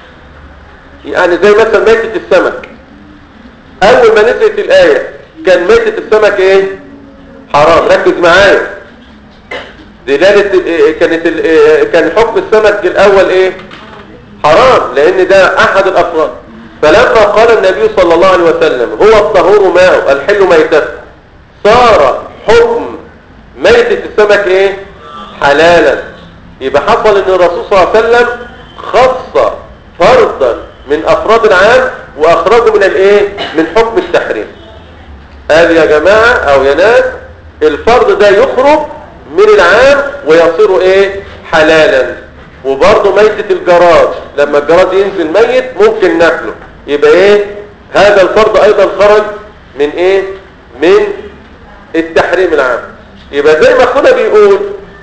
يعني زي مثلا ميتة السمك اول ما نزلت الاية كان ميتة السمك ايه حرام ركز معايا دلالة كانت كان حكم السمك الاول ايه حرام لان ده احد الافراد فلما قال النبي صلى الله عليه وسلم هو الطهور ماء الحل ميتته صار حكم ميتة السمك ايه حلالا يبقى حصل ان الرسول صلى الله عليه وسلم خص فردا من افراد العام واخرجه من الايه من حكم التحريم قال يا جماعة او يا ناس الفرد ده يخرج من العام ويصير ايه حلالا وبرضه ميتة الجراد لما الجراد ينزل ميت ممكن ناكله يبقى ايه هذا الفرد ايضا خرج من ايه من التحريم العام يبقى زي ما اخونا بيقول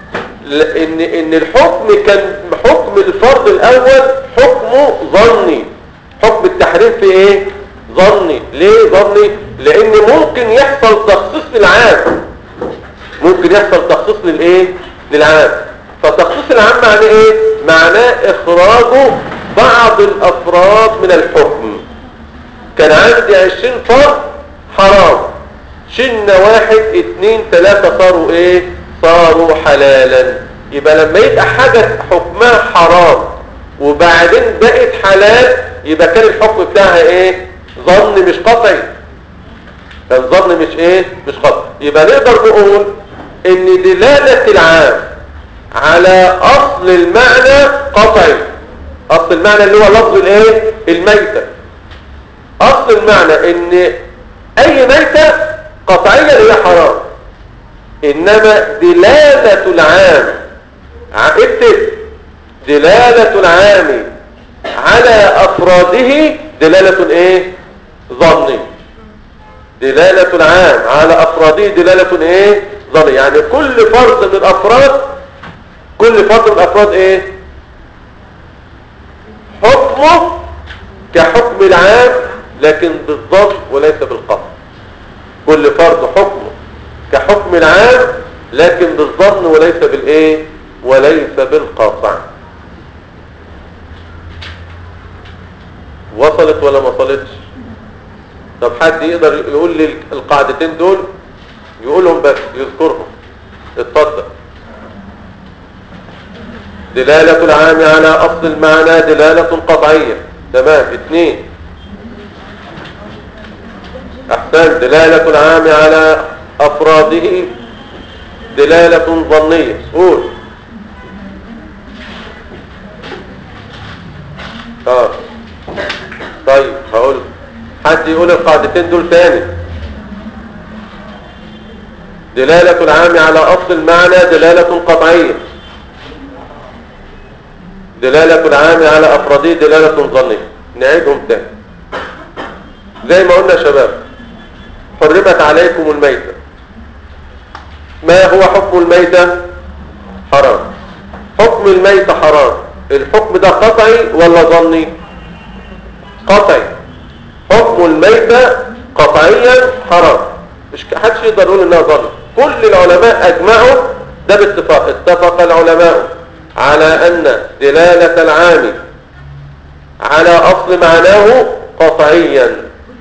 ان ان الحكم كان حكم الفرد الاول حكمه ظني حكم التحريم في ايه ظني ليه ظني لان ممكن يحصل تخصيص للعام ممكن يحصل تخصيص للايه للعام فتخصيص العام معناه ايه معناه اخراجه بعض الافراد من الحكم كان عندي عشرين فرد حرام شلنا واحد اتنين تلاتة صاروا ايه صاروا حلالا يبقى لما يبقى حاجة حكمها حرام وبعدين بقت حلال يبقى كان الحكم بتاعها ايه ظن مش قطعي كان ظن مش ايه مش قطعي يبقى نقدر نقول ان دلالة العام على اصل المعنى قطعي اصل المعنى اللي هو لفظ الايه الميتة اصل المعنى ان اي ميتة قطعية هي حرام انما دلالة العام اكتب دلالة العام على افراده دلالة ايه ظني دلالة العام على افراده دلالة ايه ظني يعني كل فرد من الافراد كل فرد من الافراد ايه حكمه كحكم العام لكن بالظن وليس بالقطع كل فرد حكمه كحكم العام لكن بالظن وليس بالايه وليس بالقطع وصلت ولا ما وصلتش طب حد يقدر يقول لي القاعدتين دول يقولهم بس يذكرهم اتفضل دلالة العام على أصل المعنى دلالة قطعية تمام اثنين أحسن دلالة العام على أفراده دلالة ظنية قول اه طيب هقول حد يقول القاعدتين دول تاني دلالة العام على أصل المعنى دلالة قطعية دلالة العام على أفراده دلالة ظنية نعيدهم تاني زي ما قلنا يا شباب حرمت عليكم الميتة ما هو حكم الميتة حرام حكم الميتة حرام الحكم ده قطعي ولا ظني قطعي حكم الميتة قطعيا حرام مش حدش يقدر يقول انها ظن كل العلماء اجمعوا ده باتفاق اتفق العلماء على ان دلالة العام على اصل معناه قطعيا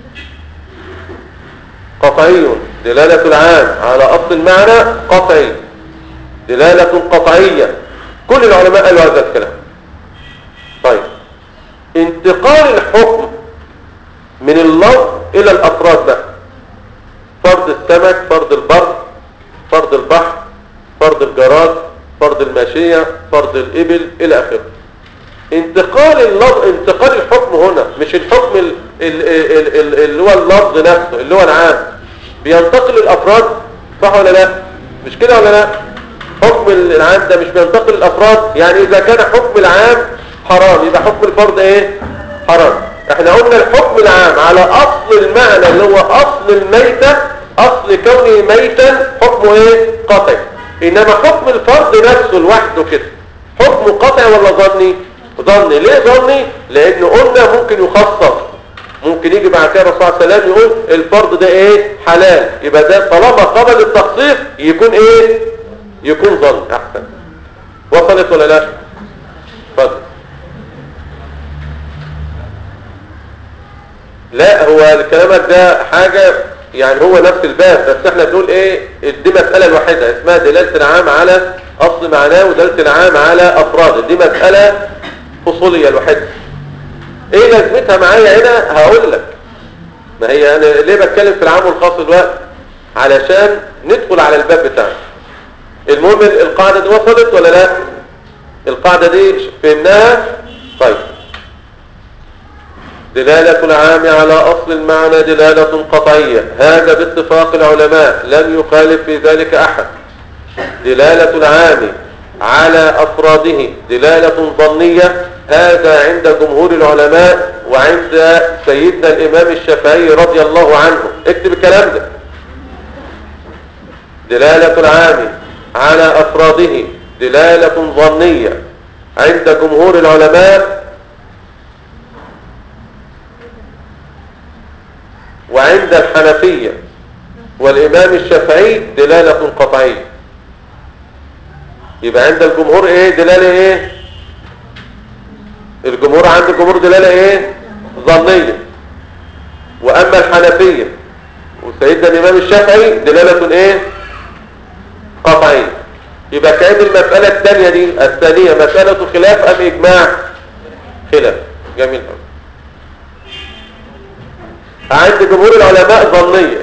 قطعي دلالة العام على اصل المعنى قطعي دلالة قطعية كل العلماء قالوا هذا الكلام طيب انتقال الحكم من اللفظ الى الافراد بقى فرض السمك فرض البر فرض البحر فرض الجراد فرض الماشية فرض الإبل إلى آخره انتقال اللفظ انتقال الحكم هنا مش الحكم ال... ال... ال... ال... اللي هو اللفظ نفسه اللي هو العام بينتقل الأفراد صح ولا لا مش كده ولا لا حكم العام ده مش بينتقل الأفراد يعني إذا كان حكم العام حرام يبقى حكم الفرد إيه حرام احنا قلنا الحكم العام على أصل المعنى اللي هو أصل الميتة أصل كونه ميتا حكمه إيه قطعي إنما حكم الفرد نفسه لوحده كده حكم قطعي ولا ظني ظني ليه ظني لأنه قلنا ممكن يخصص ممكن يجي بعد كده الرسول صلى الله عليه وسلم يقول الفرد ده ايه حلال يبقى ده طالما قبل التخصيص يكون ايه يكون ظن احسن وصلت ولا لا اتفضل لا هو كلامك ده حاجة يعني هو نفس الباب بس احنا بنقول ايه دي مسألة الوحيدة اسمها دلالة العام على اصل معناه ودلالة العام على افراد دي مسألة فصولية الوحيدة ايه لازمتها معايا هنا هقول لك ما هي انا ليه بتكلم في العام والخاص الوقت علشان ندخل على الباب بتاعنا المهم القاعدة دي وصلت ولا لا القاعدة دي فهمناها طيب دلالة العام على أصل المعنى دلالة قطعية هذا باتفاق العلماء لم يخالف في ذلك أحد دلالة العام على أفراده دلالة ظنية هذا عند جمهور العلماء وعند سيدنا الإمام الشافعي رضي الله عنه اكتب الكلام ده دلالة العام على أفراده دلالة ظنية عند جمهور العلماء وعند الحنفية والإمام الشافعي دلالة قطعية يبقى عند الجمهور ايه دلالة ايه الجمهور عند الجمهور دلالة ايه ظنية واما الحنفية وسيدنا الامام الشافعي دلالة ايه قطعية يبقى كأن المسألة الثانية دي الثانية مسألة خلاف ام اجماع خلاف جميل قوي عند جمهور العلماء ظنية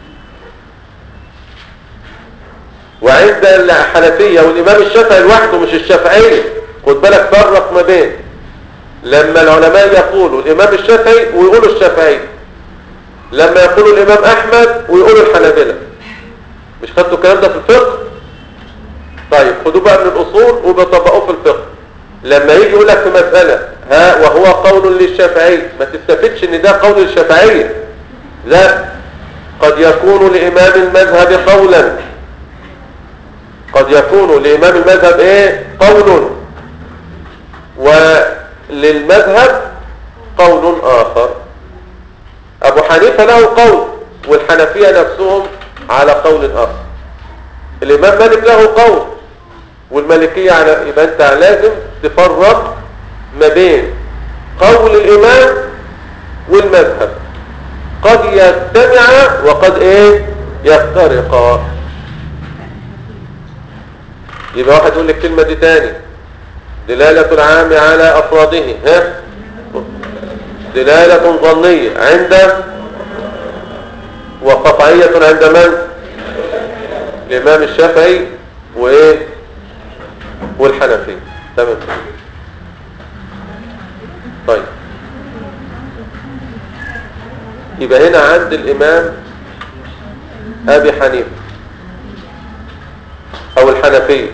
وعند الحنفية والإمام الشافعي لوحده مش الشافعية خد بالك فرق ما بين لما العلماء يقولوا الإمام الشافعي ويقولوا الشافعي لما يقولوا الإمام أحمد ويقولوا الحنابلة مش خدتوا الكلام ده في الفقه طيب خدوه بقى من الأصول وبطبقوه في الفقه لما يجي يقول لك في مسألة ها وهو قول للشافعي ما تستفدش ان ده قول الشافعية لا قد يكون لإمام المذهب قولا قد يكون لإمام المذهب ايه قول وللمذهب قول آخر أبو حنيفة له قول والحنفية نفسهم على قول آخر الإمام مالك له قول والمالكية على يبقى أنت لازم تفرق ما بين قول الإمام والمذهب قد يجتمع وقد ايه يفترقا يبقى واحد يقول لك الكلمة دي تاني دلالة العام على أفراده ها دلالة ظنية عند وقطعية عند من الإمام الشافعي وإيه والحنفي تمام طيب يبقى هنا عند الإمام أبي حنيفة أو الحنفية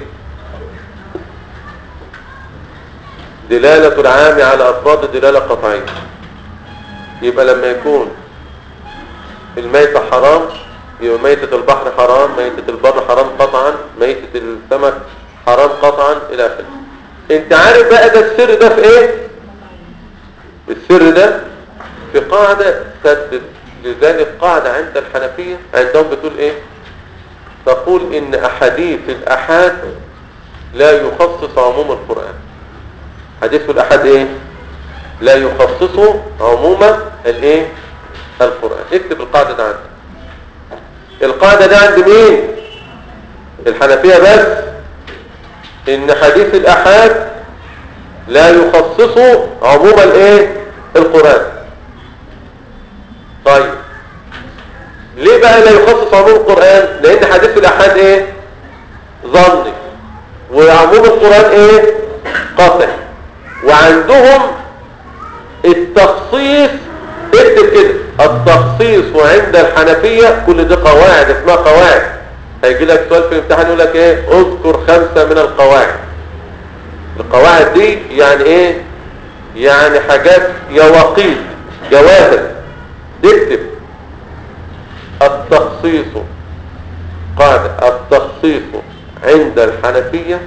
دلالة العام على أفراد دلالة قطعية يبقى لما يكون الميتة حرام يبقى ميتة البحر حرام ميتة البر حرام قطعا ميتة السمك حرام قطعا الى اخره انت عارف بقى ده السر ده في ايه السر ده في قاعدة سدد لذلك قاعدة عند الحنفية عندهم بتقول ايه تقول ان احاديث الاحاد لا يخصص عموم القرآن حديث الاحاد ايه لا يخصص عموم الايه القرآن اكتب القاعدة ده عندك القاعدة دي عند مين الحنفية بس ان حديث الاحاد لا يخصص عموم الايه القرآن طيب ليه بقى لا يخصص عموم القرآن لان حديث الاحاد ايه ظني وعموم القرآن ايه قطعي وعندهم التخصيص اكتب كده التخصيص عند الحنفية كل دي قواعد اسمها قواعد هيجي لك سؤال في الامتحان يقول لك ايه اذكر خمسة من القواعد القواعد دي يعني ايه يعني حاجات يواقيت جواهر اكتب التخصيص قاعدة التخصيص عند الحنفية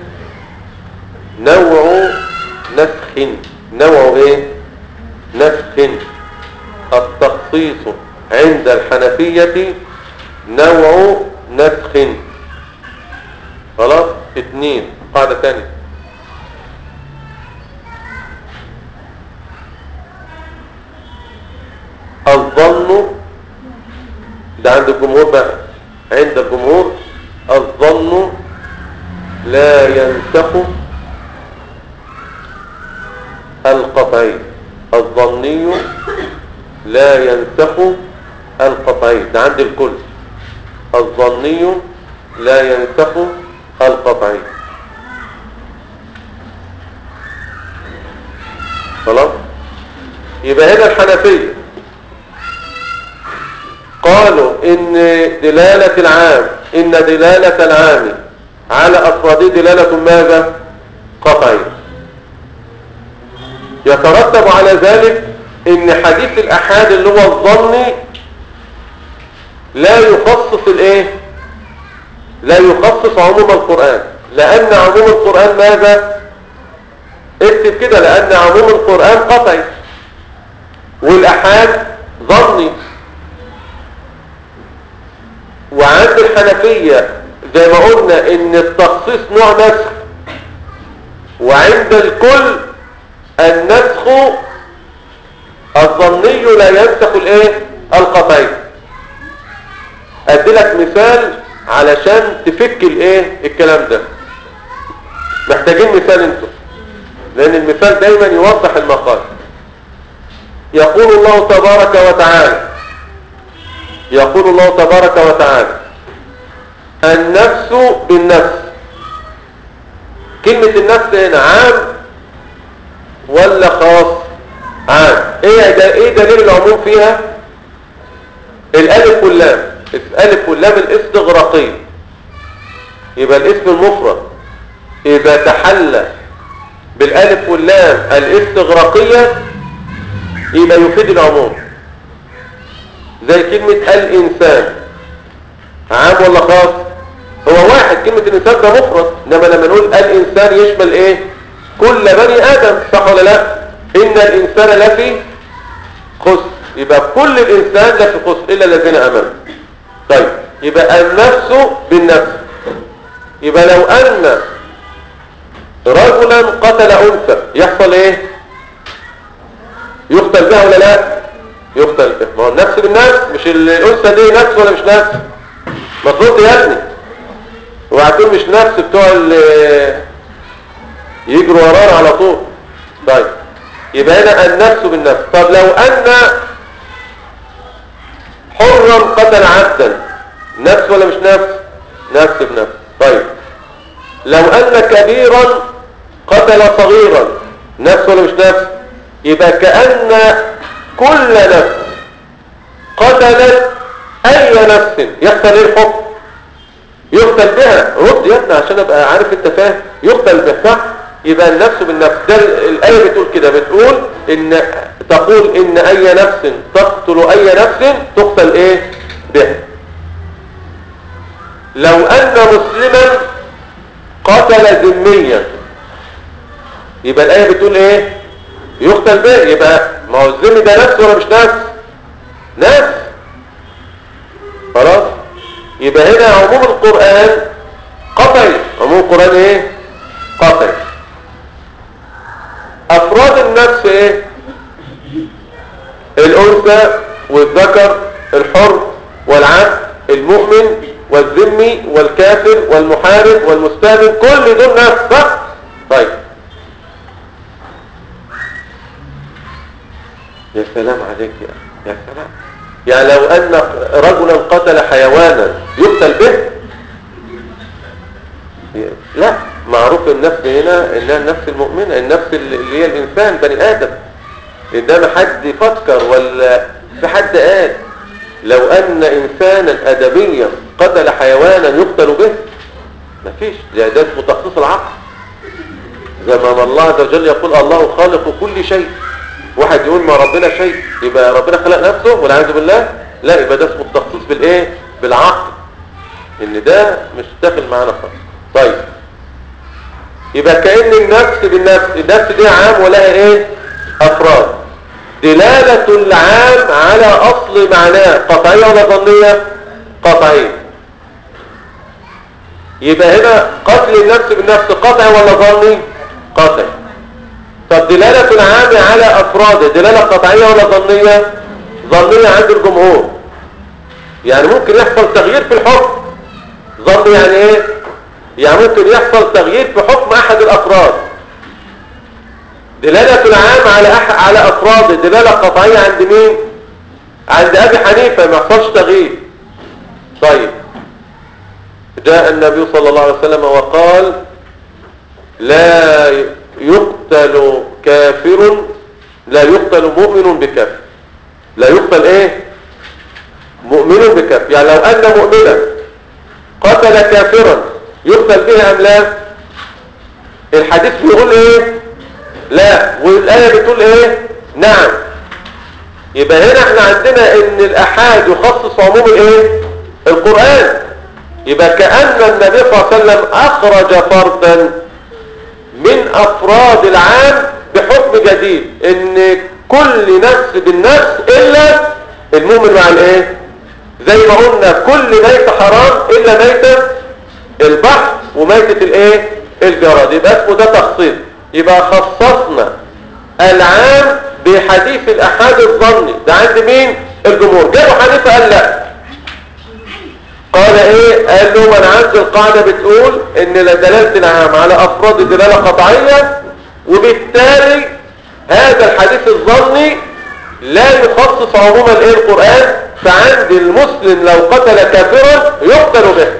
نوع نسخ نوع ايه نسخ التخصيص عند الحنفية نوع نسخ خلاص اثنين قاعدة ثانية الظن ده عند الجمهور بقى عند الجمهور الظن لا ينسخ القطعي الظني لا ينسخ القطعي ده عند الكل الظني لا ينسخ القطعي خلاص يبقى هنا الحنفية قالوا ان دلالة العام ان دلالة العام على افراده دلالة ماذا قطعية يترتب على ذلك ان حديث الاحاد اللي هو الظني لا يخصص الايه لا يخصص عموم القرآن لان عموم القرآن ماذا اكتب كده لان عموم القرآن قطعي والاحاد ظني وعند الحنفية زي ما قلنا ان التخصيص نوع نسخ وعند الكل النسخ الظني لا ينسخ الايه القطعي ادي لك مثال علشان تفك الايه الكلام ده محتاجين مثال انتم لان المثال دايما يوضح المقال يقول الله تبارك وتعالى يقول الله تبارك وتعالى النفس بالنفس كلمة النفس هنا عام ولا خاص عام ايه ده ايه دليل العموم فيها الالف واللام الالف واللام الاستغراقية يبقى الاسم المفرد اذا تحلى بالالف واللام الاستغراقية يبقى يفيد العموم زي كلمة الإنسان عام ولا خاص هو واحد كلمة الإنسان ده مفرد إنما لما نقول الإنسان يشمل إيه كل بني آدم صح ولا لا إن الإنسان لفي خسر يبقى كل الإنسان لفي خسر إلا الذين أمنوا طيب يبقى النفس بالنفس يبقى لو أن رجلا قتل أنثى يحصل إيه يقتل بها ولا لا يقتل به ما هو النفس بالنفس مش الانثى دي نفس ولا مش نفس مفروض يا ابني وهتقول مش نفس بتوع اللي يجروا ورانا على طول طيب يبقى هنا النفس بالنفس طب لو ان حرا قتل عبدا نفس ولا مش نفس نفس بنفس طيب لو ان كبيرا قتل صغيرا نفس ولا مش نفس يبقى كأن كل نفس قتلت اي نفس يحصل ايه الحكم يقتل بها رد يا ابني عشان ابقى عارف انت فاهم يقتل بها صح يبقى النفس بالنفس ده الايه بتقول كده بتقول ان تقول ان اي نفس تقتل اي نفس تقتل ايه بها لو ان مسلما قتل ذميا يبقى الايه بتقول ايه يقتل به يبقى ما هو الذمي ده نفس ولا مش نفس نفس خلاص يبقى هنا عموم القرآن قطعي عموم القرآن ايه قطعي افراد النفس ايه الانثى والذكر الحر والعبد المؤمن والذمي والكافر والمحارب والمستأمن كل دول نفس صح طيب يا سلام عليك يا يا سلام يعني لو ان رجلا قتل حيوانا يقتل به لا معروف النفس هنا انها النفس المؤمنة النفس اللي هي الانسان بني ادم انما حد يفكر ولا في حد قال لو ان انسانا ادبيا قتل حيوانا يقتل به مفيش ده ده اسمه تخصيص العقل زي ما الله عز وجل يقول الله خالق كل شيء واحد يقول ما ربنا شيء يبقى ربنا خلق نفسه والعياذ بالله لا يبقى ده اسمه التخصيص بالايه بالعقل ان ده مش داخل معانا خالص طيب يبقى كأن النفس بالنفس النفس دي عام ولها ايه افراد دلالة العام على اصل معناه قطعية ولا ظنية قطعية يبقى هنا قتل النفس بالنفس قطعي ولا ظني قطعي طب دلالة العام على افراده دلالة قطعية ولا ظنية ظنية عند الجمهور يعني ممكن يحصل تغيير في الحكم ظن يعني ايه يعني ممكن يحصل تغيير في حكم احد الافراد دلالة العام على أح... على افراد دلالة قطعية عند مين عند ابي حنيفة ما يحصلش تغيير طيب جاء النبي صلى الله عليه وسلم وقال لا يقتل كافر لا يقتل مؤمن بكافر لا يقتل ايه مؤمن بكافر يعني لو ان مؤمنا قتل كافرا يقتل به ام لا الحديث بيقول ايه لا والايه بتقول ايه نعم يبقى هنا احنا عندنا ان الاحاد يخصص عموم الايه القران يبقى كأن النبي صلى الله عليه وسلم اخرج فردا من افراد العام بحكم جديد ان كل نفس بالنفس الا المؤمن مع الايه زي ما قلنا كل ميتة حرام الا ميتة البحر وميتة الايه الجراد يبقى اسمه ده تخصيص يبقى خصصنا العام بحديث الاحاد الظني ده عند مين الجمهور جابوا حديث قال لا قال ايه قال له من عند القاعدة بتقول ان دلالة العام على افراد دلالة قطعية وبالتالي هذا الحديث الظني لا يخصص عموما ايه القرآن فعند المسلم لو قتل كافرا يقتل به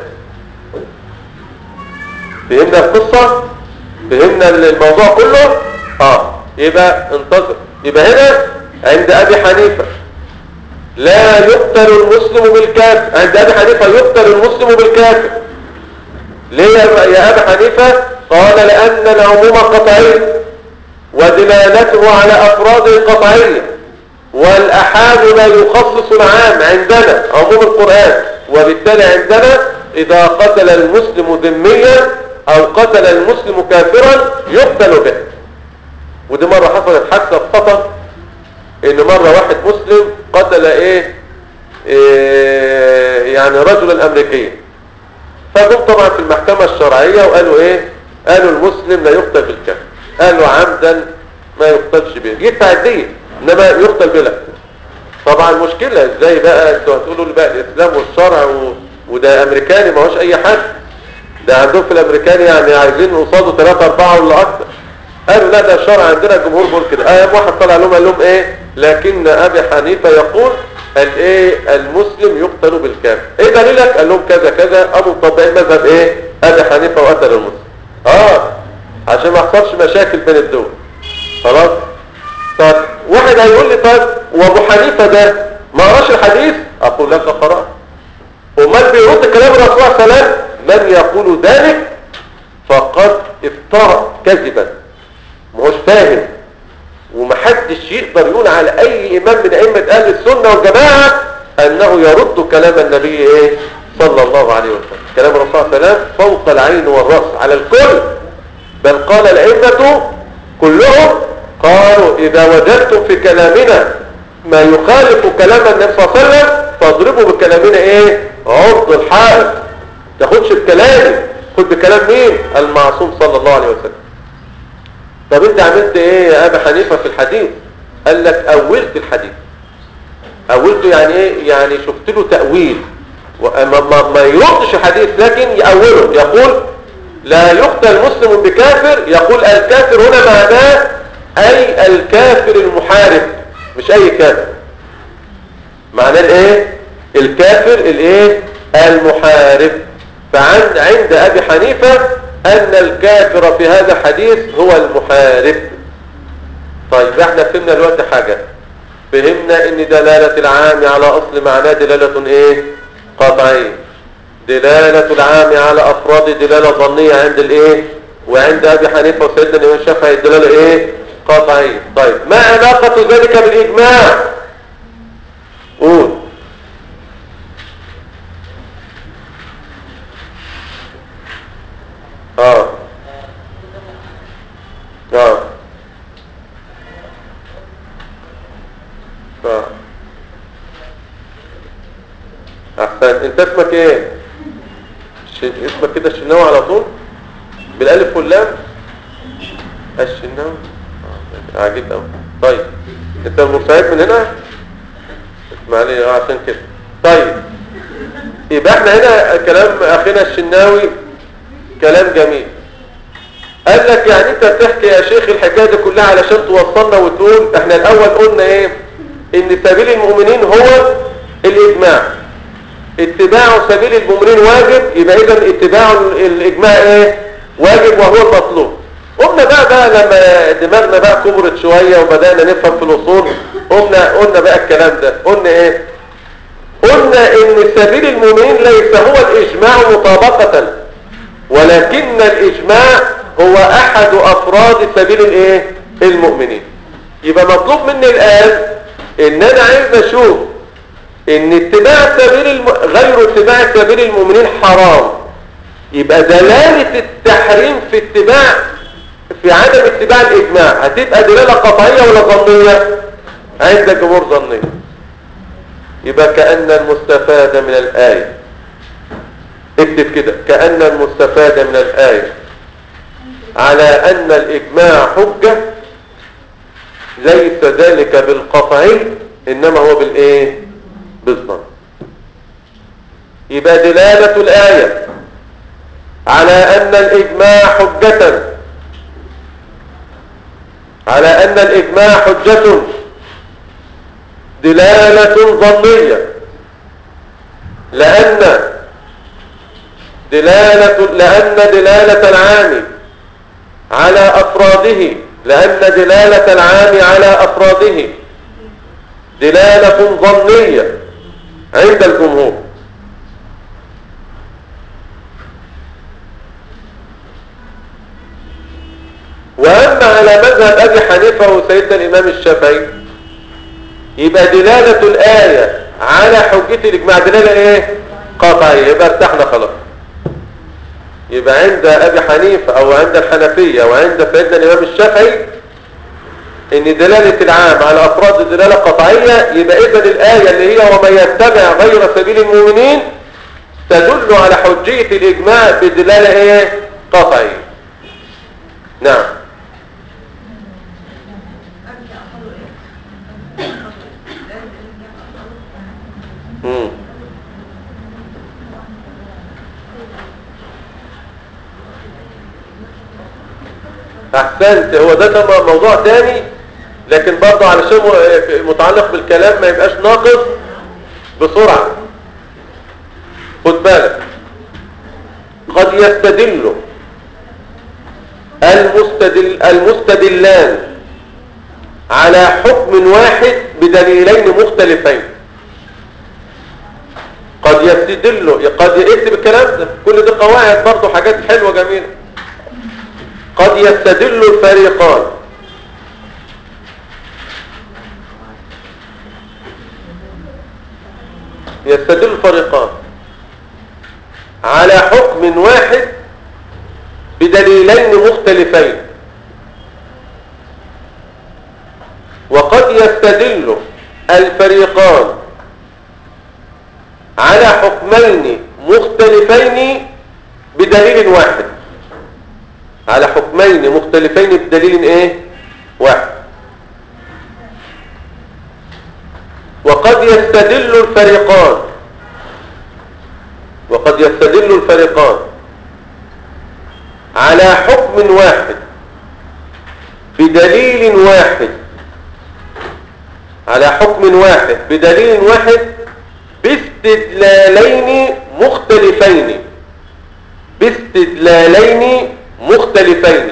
فهمنا القصة فهمنا الموضوع كله اه يبقى انتظر يبقى هنا عند ابي حنيفة لا يقتل المسلم بالكافر عند ابي حنيفة يقتل المسلم بالكافر ليه يا ابي حنيفة قال لان العموم قطعي ودلالته على افراد قطعية والاحاد لا يخصص العام عندنا عموم القرآن وبالتالي عندنا اذا قتل المسلم ذميا او قتل المسلم كافرا يقتل به ودي مرة حصلت حادثة خطأ ان مرة واحد مسلم قتل ايه, إيه يعني رجلا امريكيا فجم طبعا في المحكمة الشرعية وقالوا ايه قالوا المسلم لا يقتل بالكافر قالوا عمدا ما يقتلش به يدفع الدية انما يقتل بلا طبعا مشكلة ازاي بقى انتوا هتقولوا لي بقى الاسلام والشرع و... وده امريكاني ما هوش اي حد ده عندهم في الامريكاني يعني عايزين قصاده ثلاثة اربعة ولا اكتر قالوا لا ده الشرع عندنا الجمهور بيقول كده ايام واحد طلع لهم قال لهم ايه لكن ابي حنيفة يقول قال ايه المسلم يقتل بالكافر ايه دليلك قال لهم كذا كذا ابو مطبقين مذهب ايه ابي حنيفة وقتل المسلم اه عشان ما يحصلش مشاكل بين الدول خلاص طب واحد هيقول لي طيب وابو حنيفة ده ما قراش الحديث اقول لك قرأ امال بيرد كلام الرسول صلى الله عليه وسلم من يقول ذلك فقد افترى كذبا ما هوش فاهم ومحدش يقدر يقول على اي امام من ائمه اهل السنه والجماعه انه يرد كلام النبي ايه صلى الله عليه وسلم كلام الرسول صلى الله عليه وسلم فوق العين والرأس على الكل بل قال الأئمة كلهم قالوا إذا وجدتم في كلامنا ما يخالف كلام النبي صلى الله عليه وسلم فاضربوا بكلامنا ايه عرض الحائط تاخدش بكلامي خد بكلام مين المعصوم صلى الله عليه وسلم طب انت عملت ايه يا ابا حنيفه في الحديث قال لك اولت الحديث اولته يعني ايه يعني شفت له تاويل وما ما, ما يردش الحديث لكن يأوله يقول لا يقتل مسلم بكافر يقول الكافر هنا معناه اي الكافر المحارب مش اي كافر معناه الايه الكافر الايه المحارب فعند عند ابي حنيفة ان الكافر في هذا الحديث هو المحارب طيب احنا فهمنا دلوقتي حاجة فهمنا ان دلالة العام على اصل معناه دلالة ايه قطعية دلالة العام على افراد دلالة ظنية عند الايه وعند ابي حنيفة وسيدنا الامام الشافعي الدلالة ايه قطعية طيب ما علاقة ذلك بالاجماع قول اه اه اه احسن انت اسمك ايه ش... اسمك كده الشناوي على طول بالالف واللام الشناوي آه، عجيب قوي طيب انت المرسعيد من هنا اسمع لي اه عشان كده طيب يبقى احنا هنا كلام اخينا الشناوي كلام جميل قال لك يعني انت بتحكي يا شيخ الحكايه دي كلها علشان توصلنا وتقول احنا الاول قلنا ايه ان سبيل المؤمنين هو الاجماع اتباع سبيل المؤمنين واجب يبقى اذا اتباع الاجماع ايه واجب وهو المطلوب قلنا بقى بقى لما دماغنا بقى كبرت شويه وبدانا نفهم في الاصول قلنا قلنا بقى الكلام ده قلنا ايه قلنا ان سبيل المؤمنين ليس هو الاجماع مطابقه ولكن الإجماع هو أحد أفراد سبيل الإيه؟ المؤمنين يبقى مطلوب مني الآن إن أنا عايز أشوف إن اتباع سبيل الم... غير اتباع سبيل المؤمنين حرام يبقى دلالة التحريم في اتباع في عدم اتباع الإجماع هتبقى دلالة قطعية ولا ظنية؟ عند جمهور ظنية يبقى كأن المستفاد من الآية اكتب كده كأن المستفاد من الآية على أن الإجماع حجة ليس ذلك بالقطعي إنما هو بالإيه بالظن يبقى دلالة الآية على أن الإجماع حجة على أن الإجماع حجة دلالة ظنية لأن دلالة لأن دلالة العام على أفراده لأن دلالة العام على أفراده دلالة ظنية عند الجمهور وأما على مذهب أبي حنيفة وسيدنا الإمام الشافعي يبقى دلالة الآية على حجة الإجماع دلالة إيه؟ قطعية يبقى ارتحنا خلاص يبقى عند أبي حنيفة أو عند الحنفية وعند سيدنا الإمام الشافعي إن دلالة العام على أفراد دلالة قطعية يبقى إذن الآية اللي هي ومن يتبع غير سبيل المؤمنين تدل على حجية الإجماع بدلالة إيه؟ قطعية نعم مم. احسنت هو ده طبعا موضوع تاني لكن برضه علشان م- متعلق بالكلام ما يبقاش ناقص بسرعة خد بالك قد يستدل المستدل المستدلان على حكم واحد بدليلين مختلفين قد يستدل قد يكتب الكلام ده كل دي قواعد برضه حاجات حلوة جميلة قد يستدل الفريقان يستدل الفريقان حكم واحد بدليلين مختلفين وقد يستدل الفريقان على حكمين مختلفين بدليل واحد على حكمين مختلفين بدليل ايه واحد وقد يستدل الفريقان وقد يستدل الفريقان على حكم واحد بدليل واحد على حكم واحد بدليل واحد باستدلالين مختلفين باستدلالين مختلفين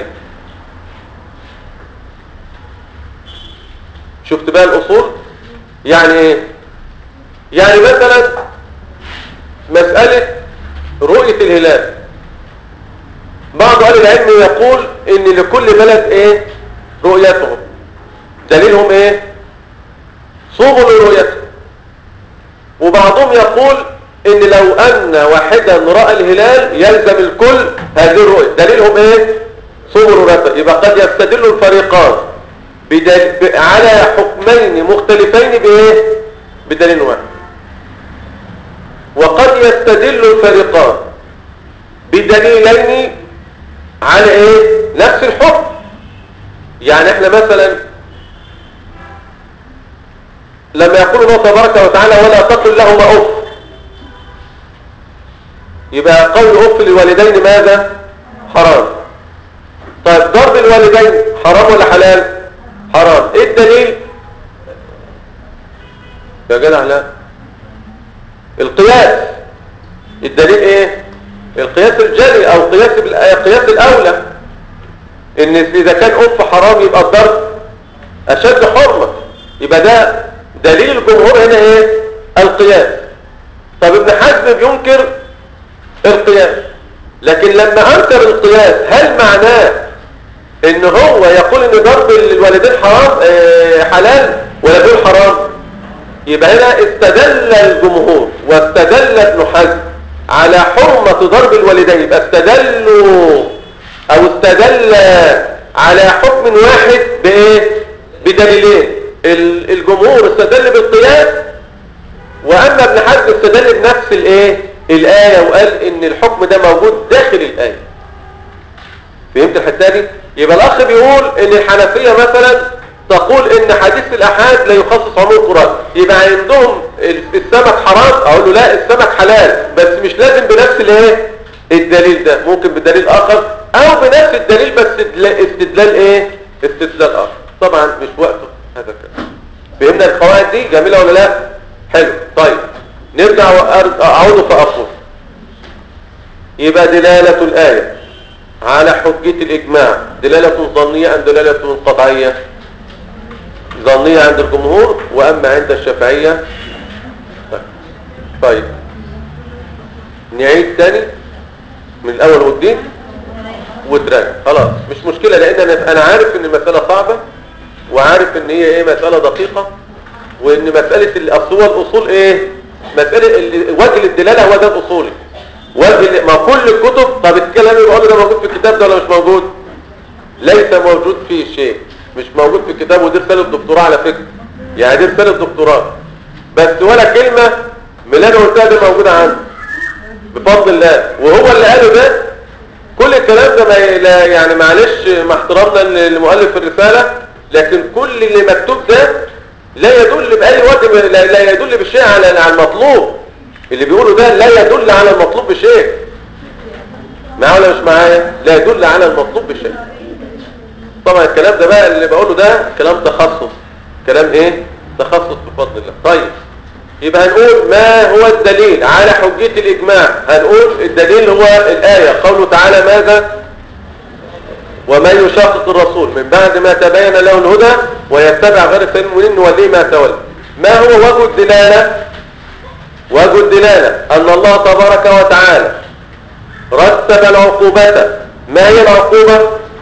شفت بقى الأصول يعني ايه يعني مثلا مسألة رؤية الهلال بعض أهل العلم يقول ان لكل بلد ايه رؤيتهم دليلهم ايه صوموا لرؤيته وبعضهم يقول ان لو ان واحدا رأى الهلال يلزم الكل هذه الرؤية دليلهم ايه صوموا لرؤيته يبقى قد يستدل الفريقان بدل... ب... على حكمين مختلفين بايه بدليل واحد وقد يستدل الفريقان بدليلين على ايه نفس الحكم يعني احنا مثلا لما يقول الله تبارك وتعالى ولا تقل لهما اف يبقى قول اف للوالدين ماذا حرام طيب ضرب الوالدين حرام ولا حلال حرام ايه الدليل يا جدع لا القياس الدليل ايه القياس الجلي او قياس قياس الاولى ان اذا كان اف حرام يبقى الضرب اشد حرمه يبقى ده دليل الجمهور هنا ايه القياس طب ابن حزم بينكر القياس لكن لما انكر القياس هل معناه ان هو يقول ان ضرب الوالدين حرام اه حلال ولا بيقول حرام يبقى هنا استدل الجمهور واستدل ابن حزم على حرمة ضرب الوالدين يبقى استدلوا او استدل على حكم واحد بايه بدليلين الجمهور استدل بالقياس واما ابن حزم استدل بنفس الايه الايه وقال ان الحكم ده موجود داخل الايه فهمت الحته دي يبقى الاخ بيقول ان الحنفيه مثلا تقول ان حديث الاحاد لا يخصص عموم القران يبقى عندهم السمك حرام اقول له لا السمك حلال بس مش لازم بنفس الايه الدليل ده ممكن بدليل اخر او بنفس الدليل بس استدلال ايه استدلال اخر طبعا مش وقته هذا الكلام فهمنا القواعد دي جميله ولا لا حلو طيب نرجع اعود فاقول يبقى دلاله الايه على حجيه الاجماع دلاله ظنيه ام دلاله قطعيه ظنية عند الجمهور وأما عند الشافعية طيب نعيد تاني من الأول والدين وتراجع خلاص مش مشكلة لأن أنا, أنا عارف إن المسألة صعبة وعارف إن هي إيه مسألة دقيقة وإن مسألة الأصول الأصول إيه مسألة وجه الدلالة هو ده الأصولي وجه ما كل الكتب طب الكلام اللي بقوله ده موجود في الكتاب ده ولا مش موجود ليس موجود فيه شيء مش موجود في الكتاب ودي رساله دكتوراه على فكره يعني دي رساله دكتوراه بس ولا كلمه من اللي انا قلتها دي موجوده عندي بفضل الله وهو اللي قاله ده كل الكلام ده ما يعني معلش مع احترامنا لمؤلف الرساله لكن كل اللي مكتوب ده لا يدل باي وجه لا يدل بشيء على على المطلوب اللي بيقوله ده لا يدل على المطلوب بشيء معايا ولا مش معايا لا يدل على المطلوب بشيء طبعا الكلام ده بقى اللي بقوله ده كلام تخصص كلام ايه تخصص بفضل الله طيب يبقى هنقول ما هو الدليل على حجية الإجماع هنقول الدليل هو الآية قوله تعالى ماذا ومن يشاقق الرسول من بعد ما تبين له الهدى ويتبع غير سبيل المؤمنين نوليه ما تولى ما هو وجه الدلالة وجه الدلالة أن الله تبارك وتعالى رتب العقوبة ما هي العقوبة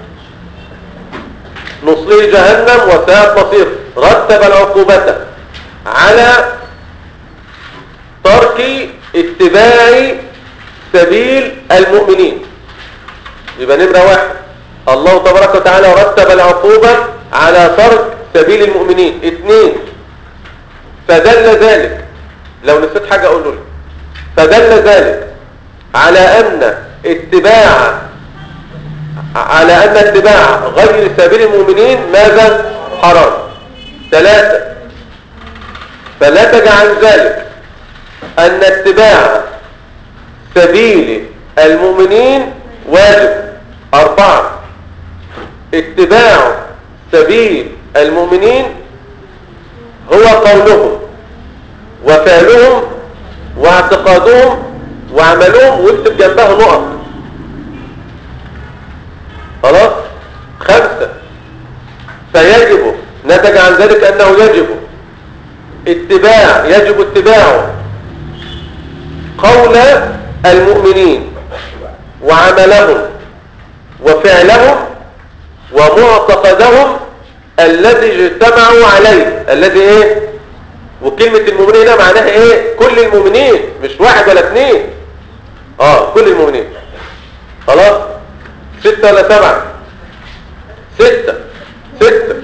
نصلي جهنم وساءت مصير رتب العقوبة على ترك اتباع سبيل المؤمنين يبقى نمرة واحد الله تبارك وتعالى رتب العقوبة على ترك سبيل المؤمنين اثنين فدل ذلك لو نسيت حاجة أقوله لي فدل ذلك على أن اتباع على أن اتباع غير سبيل المؤمنين ماذا حرام ثلاثة فنتج عن ذلك أن اتباع سبيل المؤمنين واجب أربعة اتباع سبيل المؤمنين هو قولهم وفعلهم واعتقادهم وعملهم واكتب جنبها نقط خلاص خمسة فيجب نتج عن ذلك أنه يجب اتباع يجب اتباعه قول المؤمنين وعملهم وفعلهم ومعتقدهم الذي اجتمعوا عليه الذي ايه وكلمة المؤمنين هنا معناها ايه كل المؤمنين مش واحد ولا اثنين اه كل المؤمنين خلاص ستة ولا سبعة ستة ستة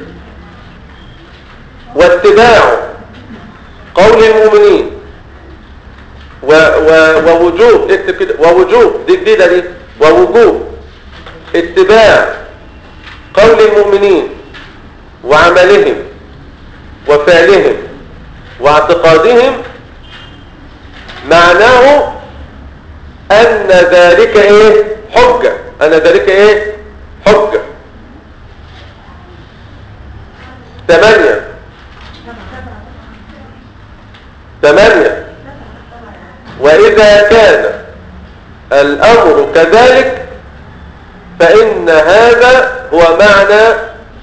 واتباع قول المؤمنين و و ووجوب اكتب كده ووجوب دي جديدة دي ووجوب اتباع قول المؤمنين وعملهم وفعلهم واعتقادهم معناه أن ذلك إيه حجة أن ذلك إيه حجة ثمانية ثمانية وإذا كان الأمر كذلك فإن هذا هو معنى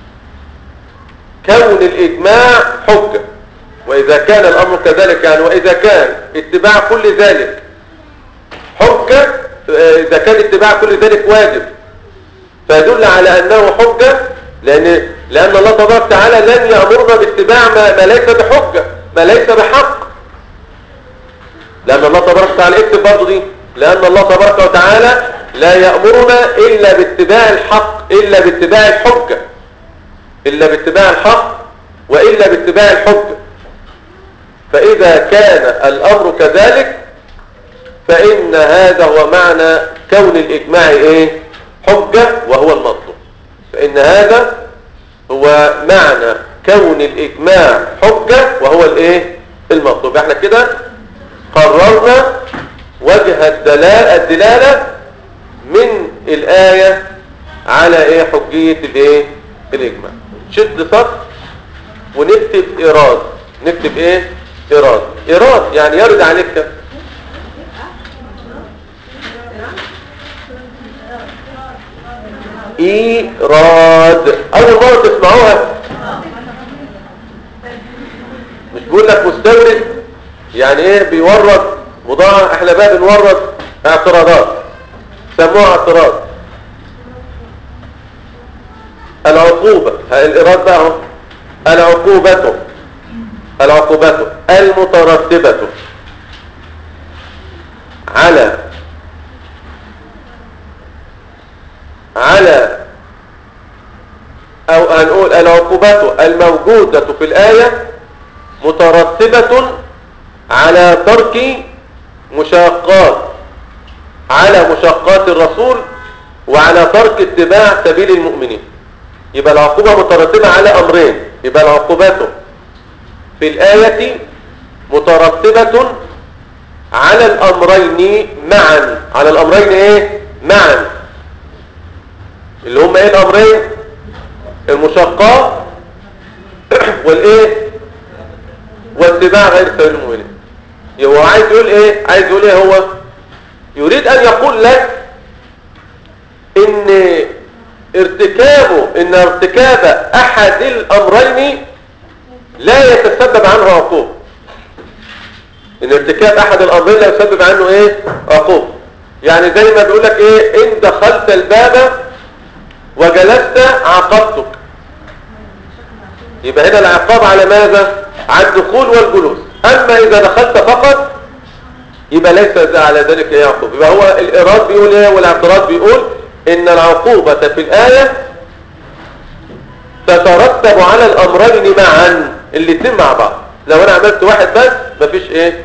كون الإجماع حجة وإذا كان الأمر كذلك يعني وإذا كان اتباع كل ذلك حجة إذا كان اتباع كل ذلك واجب فيدل على أنه حجة لأن, لأن الله تبارك وتعالى لن يأمرنا باتباع ما, ما ليس بحجة ما ليس بحق لأن الله تبارك وتعالى اكتب برضه دي لأن الله تبارك وتعالى لا يأمرنا إلا باتباع الحق إلا باتباع الحجة إلا باتباع الحق وإلا باتباع الحجة فإذا كان الأمر كذلك فإن هذا هو معنى كون الإجماع إيه؟ حجة وهو المطلوب فإن هذا هو معنى كون الإجماع حجة وهو الإيه؟ المطلوب احنا كده قررنا وجه الدلالة, الدلالة من الآية على إيه حجية الإيه؟ الإجماع شد سطر ونكتب إيراد نكتب إيه؟ إيراد إيراد يعني يرد عليك كده إيراد أول مرة تسمعوها مش بيقول لك مستورد يعني إيه بيورد مضاعف إحنا بقى بنورد اعتراضات سموها اعتراض العقوبة الإيراد بقى اهو العقوبة العقوبة المترتبة على على أو هنقول العقوبات الموجودة في الآية مترتبة على ترك مشاقات على مشاقات الرسول وعلى ترك اتباع سبيل المؤمنين يبقى العقوبة مترتبة على أمرين يبقى العقوبات في الآية مترتبة على الأمرين معا على الأمرين ايه معا اللي هم ايه الأمرين المشقة والايه واتباع غير سبيل المؤمنين هو عايز يقول ايه عايز يقول ايه هو يريد ان يقول لك ان ارتكابه ان ارتكاب احد الامرين لا يتسبب عنه عقوبة ان ارتكاب احد الامرين لا يسبب عنه ايه عقوبة يعني زي ما بيقول لك ايه ان دخلت الباب وجلست عاقبتك يبقى هنا العقاب على ماذا على الدخول والجلوس اما اذا دخلت فقط يبقى ليس على ذلك ايه عقوبة يبقى هو الإيراد بيقول ايه والاعتراض بيقول ان العقوبة في الآية تترتب على الأمرين معا الاتنين مع بعض لو انا عملت واحد بس مفيش ايه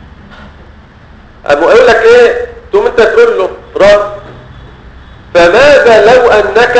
اما يقول لك ايه تقوم انت تقول له رد فماذا لو انك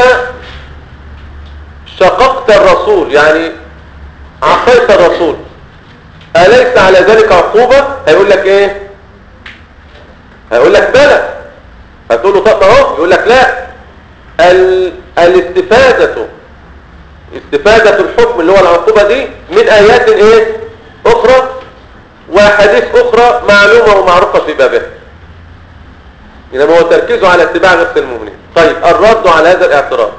شققت الرسول يعني عصيت الرسول أليس على ذلك عقوبة هيقول لك ايه هيقول لك بلى هتقول له طب اهو يقول لك لا ال... الاستفادة استفادة الحكم اللي هو العقوبة دي من آيات ايه أخرى وحديث أخرى معلومة ومعروفة في بابها إنما هو تركيزه على اتباع غير المؤمنين طيب الرد على هذا الاعتراض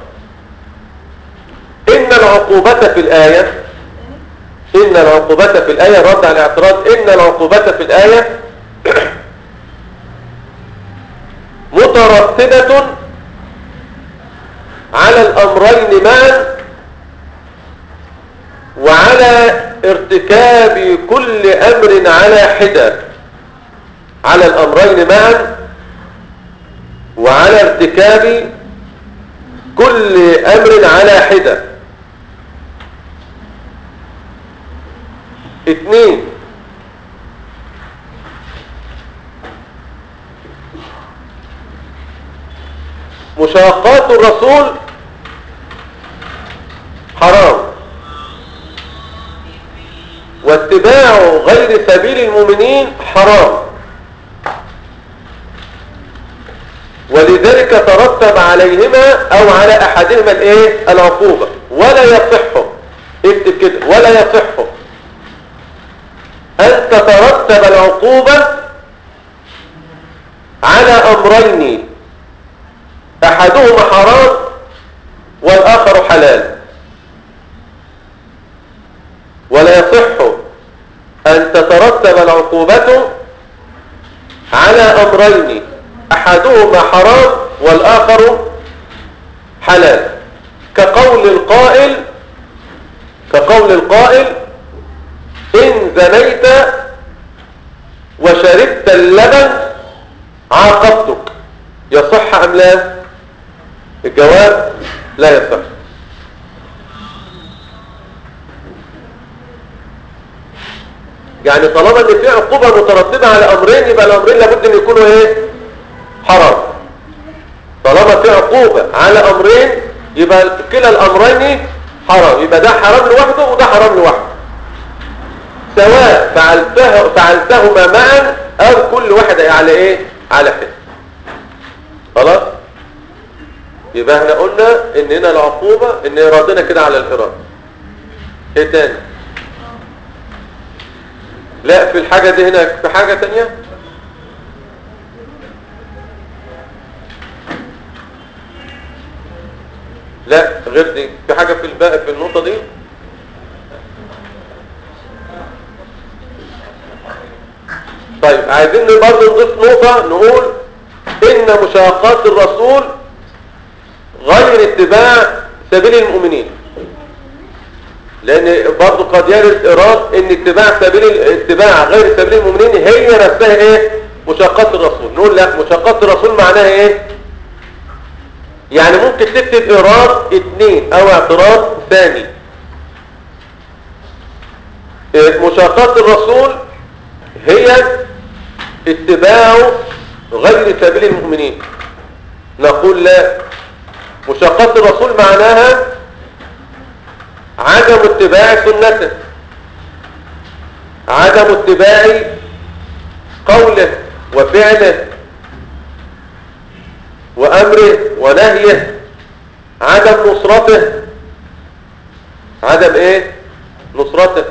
إن العقوبة في الآية إن العقوبة في الآية رد على الاعتراض إن العقوبة في الآية مترتبة على الأمرين معا وعلى ارتكاب كل أمر على حدة على الأمرين معا وعلى ارتكاب كل أمر على حدة اثنين مشاقات الرسول حرام واتباع غير سبيل المؤمنين حرام ولذلك ترتب عليهما او على احدهما الايه العقوبة ولا يصح اكتب كده ولا يصح ان تترتب العقوبة على امرين احدهما حرام والاخر حلال ولا يصح ان تترتب العقوبة على امرين احدهما حرام والاخر حلال كقول القائل كقول القائل ان زنيت وشربت اللبن عاقبتك يصح ام لا الجواب لا يصح يعني طالما ان في عقوبة مترتبة على امرين يبقى الامرين لابد ان يكونوا ايه حرام طالما في عقوبة على امرين يبقى كلا الامرين حرام يبقى ده حرام لوحده وده حرام لوحده سواء فعلته فعلتهما معا او كل واحد على ايه على حد خلاص يبقى احنا قلنا ان هنا العقوبة ان ارادنا كده على الارادة ايه تاني لا في الحاجة دي هنا في حاجة تانية لا غير دي في حاجة في الباقي في النقطة دي طيب عايزين برضه نضيف نقطة نقول إن مشاقات الرسول غير اتباع سبيل المؤمنين لأن برضه قد يرد إراد إن اتباع سبيل اتباع غير سبيل المؤمنين هي نفسها إيه مشاقات الرسول نقول لا مشاقات الرسول معناها إيه يعني ممكن تكتب إيراد اتنين أو اعتراض ثاني مشاقات الرسول هي اتباع غير سبيل المؤمنين نقول لا مشاقات الرسول معناها عدم اتباع سنته عدم اتباع قوله وفعله وأمره ونهيه عدم نصرته عدم ايه نصرته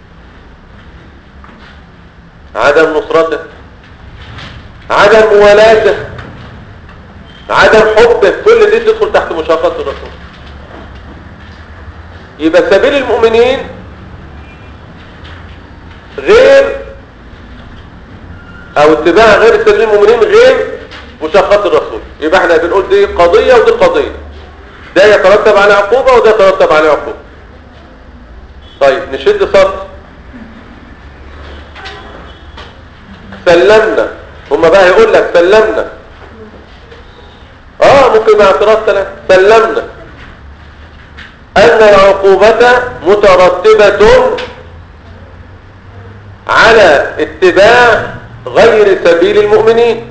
عدم نصرته عدم موالاته عدم حبه كل دي تدخل تحت مشاقات الرسول يبقى سبيل المؤمنين غير او اتباع غير سبيل المؤمنين غير مشاقات الرسول يبقى احنا بنقول دي قضية ودي قضية ده يترتب على عقوبة وده يترتب على عقوبة طيب نشد سطر سلمنا هم بقى يقول لك سلمنا اه ممكن مع اعتراض ثلاث سلمنا ان العقوبة مترتبة على اتباع غير سبيل المؤمنين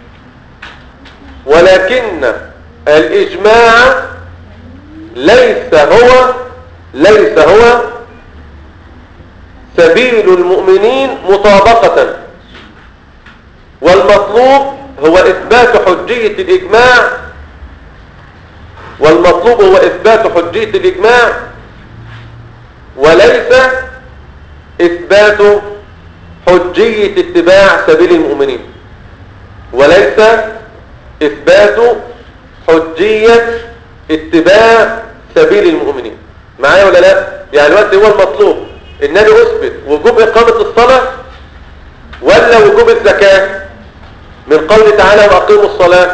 ولكن الإجماع ليس هو ليس هو سبيل المؤمنين مطابقة والمطلوب هو إثبات حجية الإجماع والمطلوب هو إثبات حجية الإجماع وليس إثبات حجية اتباع سبيل المؤمنين وليس إثبات حجية اتباع سبيل المؤمنين معايا ولا لا يعني الوقت هو المطلوب ان انا اثبت وجوب اقامة الصلاة ولا وجوب الزكاة من قوله تعالى واقيموا الصلاة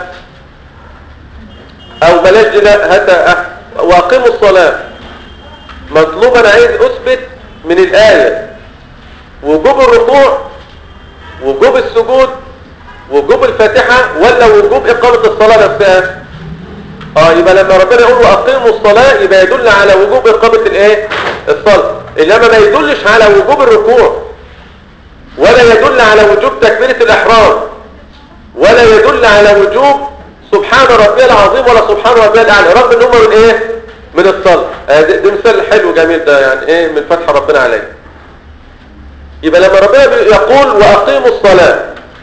او بلاش لا هتا واقيموا الصلاة مطلوب انا عايز اثبت من الاية وجوب الركوع وجوب السجود وجوب الفاتحة ولا وجوب اقامة الصلاة نفسها اه يبقى لما ربنا يقول واقيموا الصلاة يبقى يدل على وجوب اقامة الايه الصلاة انما ما يدلش على وجوب الركوع ولا يدل على وجوب تكبيرة الاحرام ولا يدل على وجوب سبحان ربي العظيم ولا سبحان ربي الاعلى رب ان هم من ايه من الصلاة آه ده, ده مثال حلو جميل ده يعني ايه من فتح ربنا عليه يبقى لما ربنا يقول واقيموا الصلاة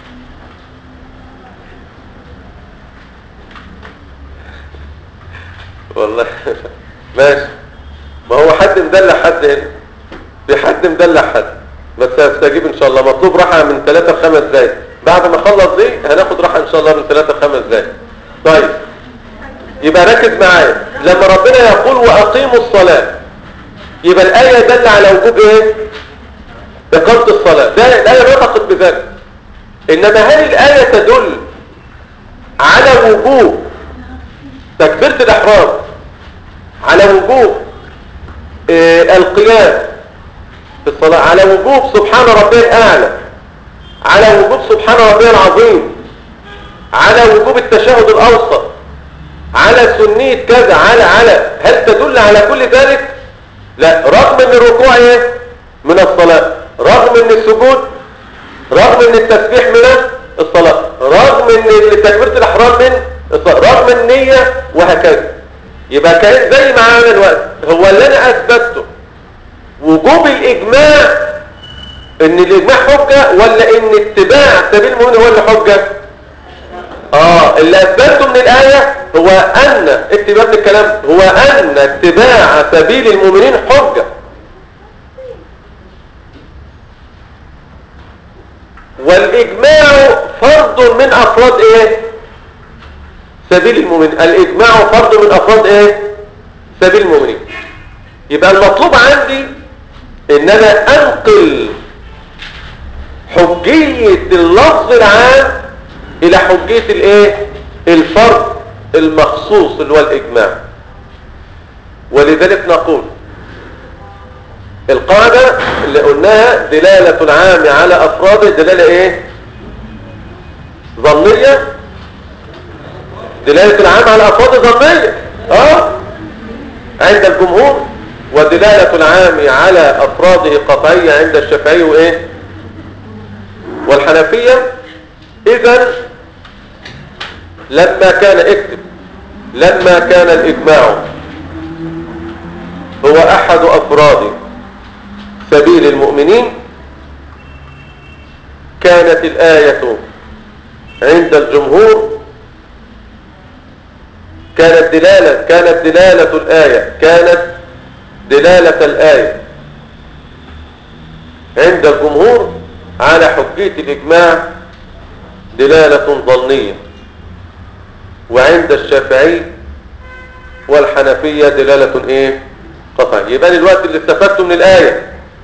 والله ماشي ما هو حد مدلع حد هنا في حد مدلع حد بس هستجيب ان شاء الله مطلوب راحة من 3 ل 5 دقايق بعد ما اخلص دي هناخد راحة ان شاء الله من 3 ل 5 دقايق طيب يبقى ركز معايا لما ربنا يقول واقيموا الصلاة يبقى الآية دل على وجوب ايه إقامة الصلاة ده الآية نطقت بذلك إنما هل الآية تدل على وجوب تكبيرة الإحرام على وجوب آه القيام في الصلاة على وجوب سبحان ربي الأعلى على وجوب سبحان ربي العظيم على وجوب التشهد الأوسط على سنية كذا على على هل تدل على كل ذلك لا رغم ان الركوع ايه من الصلاة رغم ان السجود رغم ان التسبيح من الصلاة رغم ان تكبيرة الاحرام من الصلاة رغم النية وهكذا يبقى كان زي معانا الوقت هو اللي انا اثبته وجوب الاجماع ان الاجماع حجة ولا ان اتباع سبيل المؤمن هو اللي حجة اه اللي اثبته من الاية هو ان اتباع الكلام هو ان اتباع سبيل المؤمنين حجة والاجماع فرض من افراد ايه سبيل المؤمنين الاجماع فرض من افراد ايه سبيل المؤمنين يبقى المطلوب عندي ان انا انقل حجية اللفظ العام الى حجية الايه الفرد المخصوص اللي هو الاجماع ولذلك نقول القاعدة اللي قلناها دلالة العام على افراده دلالة ايه ظنية دلالة العام على افراده ظنية اه عند الجمهور ودلالة العام على افراده قطعية عند الشافعي وايه والحنفية اذا لما كان اكتب لما كان الاجماع هو احد افراد سبيل المؤمنين كانت الآية عند الجمهور كانت دلالة كانت دلالة الآية كانت دلالة الآية عند الجمهور على حجية الإجماع دلالة ظنية وعند الشافعي والحنفية دلالة ايه قطعية يبقى الوقت اللي استفدته من الآية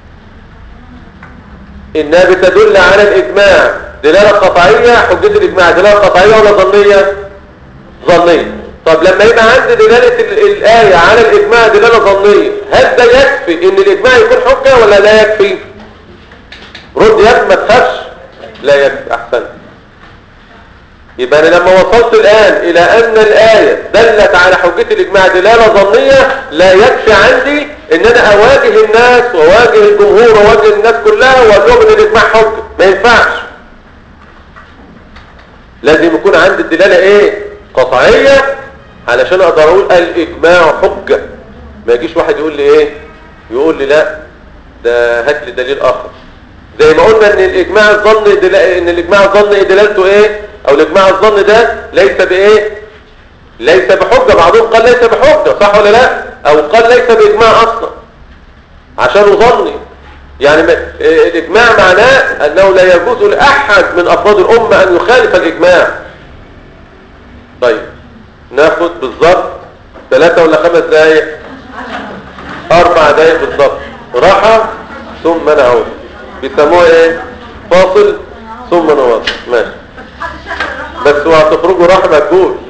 انها بتدل على الإجماع دلالة قطعية حجية الإجماع دلالة قطعية ولا ظنية ظنية طب لما يبقى عندي دلالة الآية على الإجماع دلالة ظنية هل ده يكفي ان الإجماع يكون حجة ولا لا يكفي رد يا ما تخافش لا يكفي احسن يبقى انا لما وصلت الان الى ان الايه دلت على حجيه الاجماع دلاله ظنيه لا يكفي عندي ان انا اواجه الناس واواجه الجمهور واواجه الناس كلها واقول لهم ان الاجماع حجه ما ينفعش لازم يكون عندي الدلاله ايه قطعيه علشان اقدر اقول الاجماع حجه ما يجيش واحد يقول لي ايه يقول لي لا ده هات لي دليل اخر زي ما قلنا ان الاجماع الظني دلا... ان الاجماع الظني دلالته ايه او الاجماع الظني ده ليس بايه ليس بحجه بعضهم قال ليس بحجه صح ولا لا او قال ليس باجماع اصلا عشان ظني يعني ما... إيه الاجماع معناه انه لا يجوز لاحد من افراد الامه ان يخالف الاجماع طيب ناخد بالظبط ثلاثة ولا خمس دقايق اربع دقايق بالظبط راحة ثم نعود بيسموها ايه فاصل ثم نواصل ماشي بس هو هتخرجوا راحة ما تقول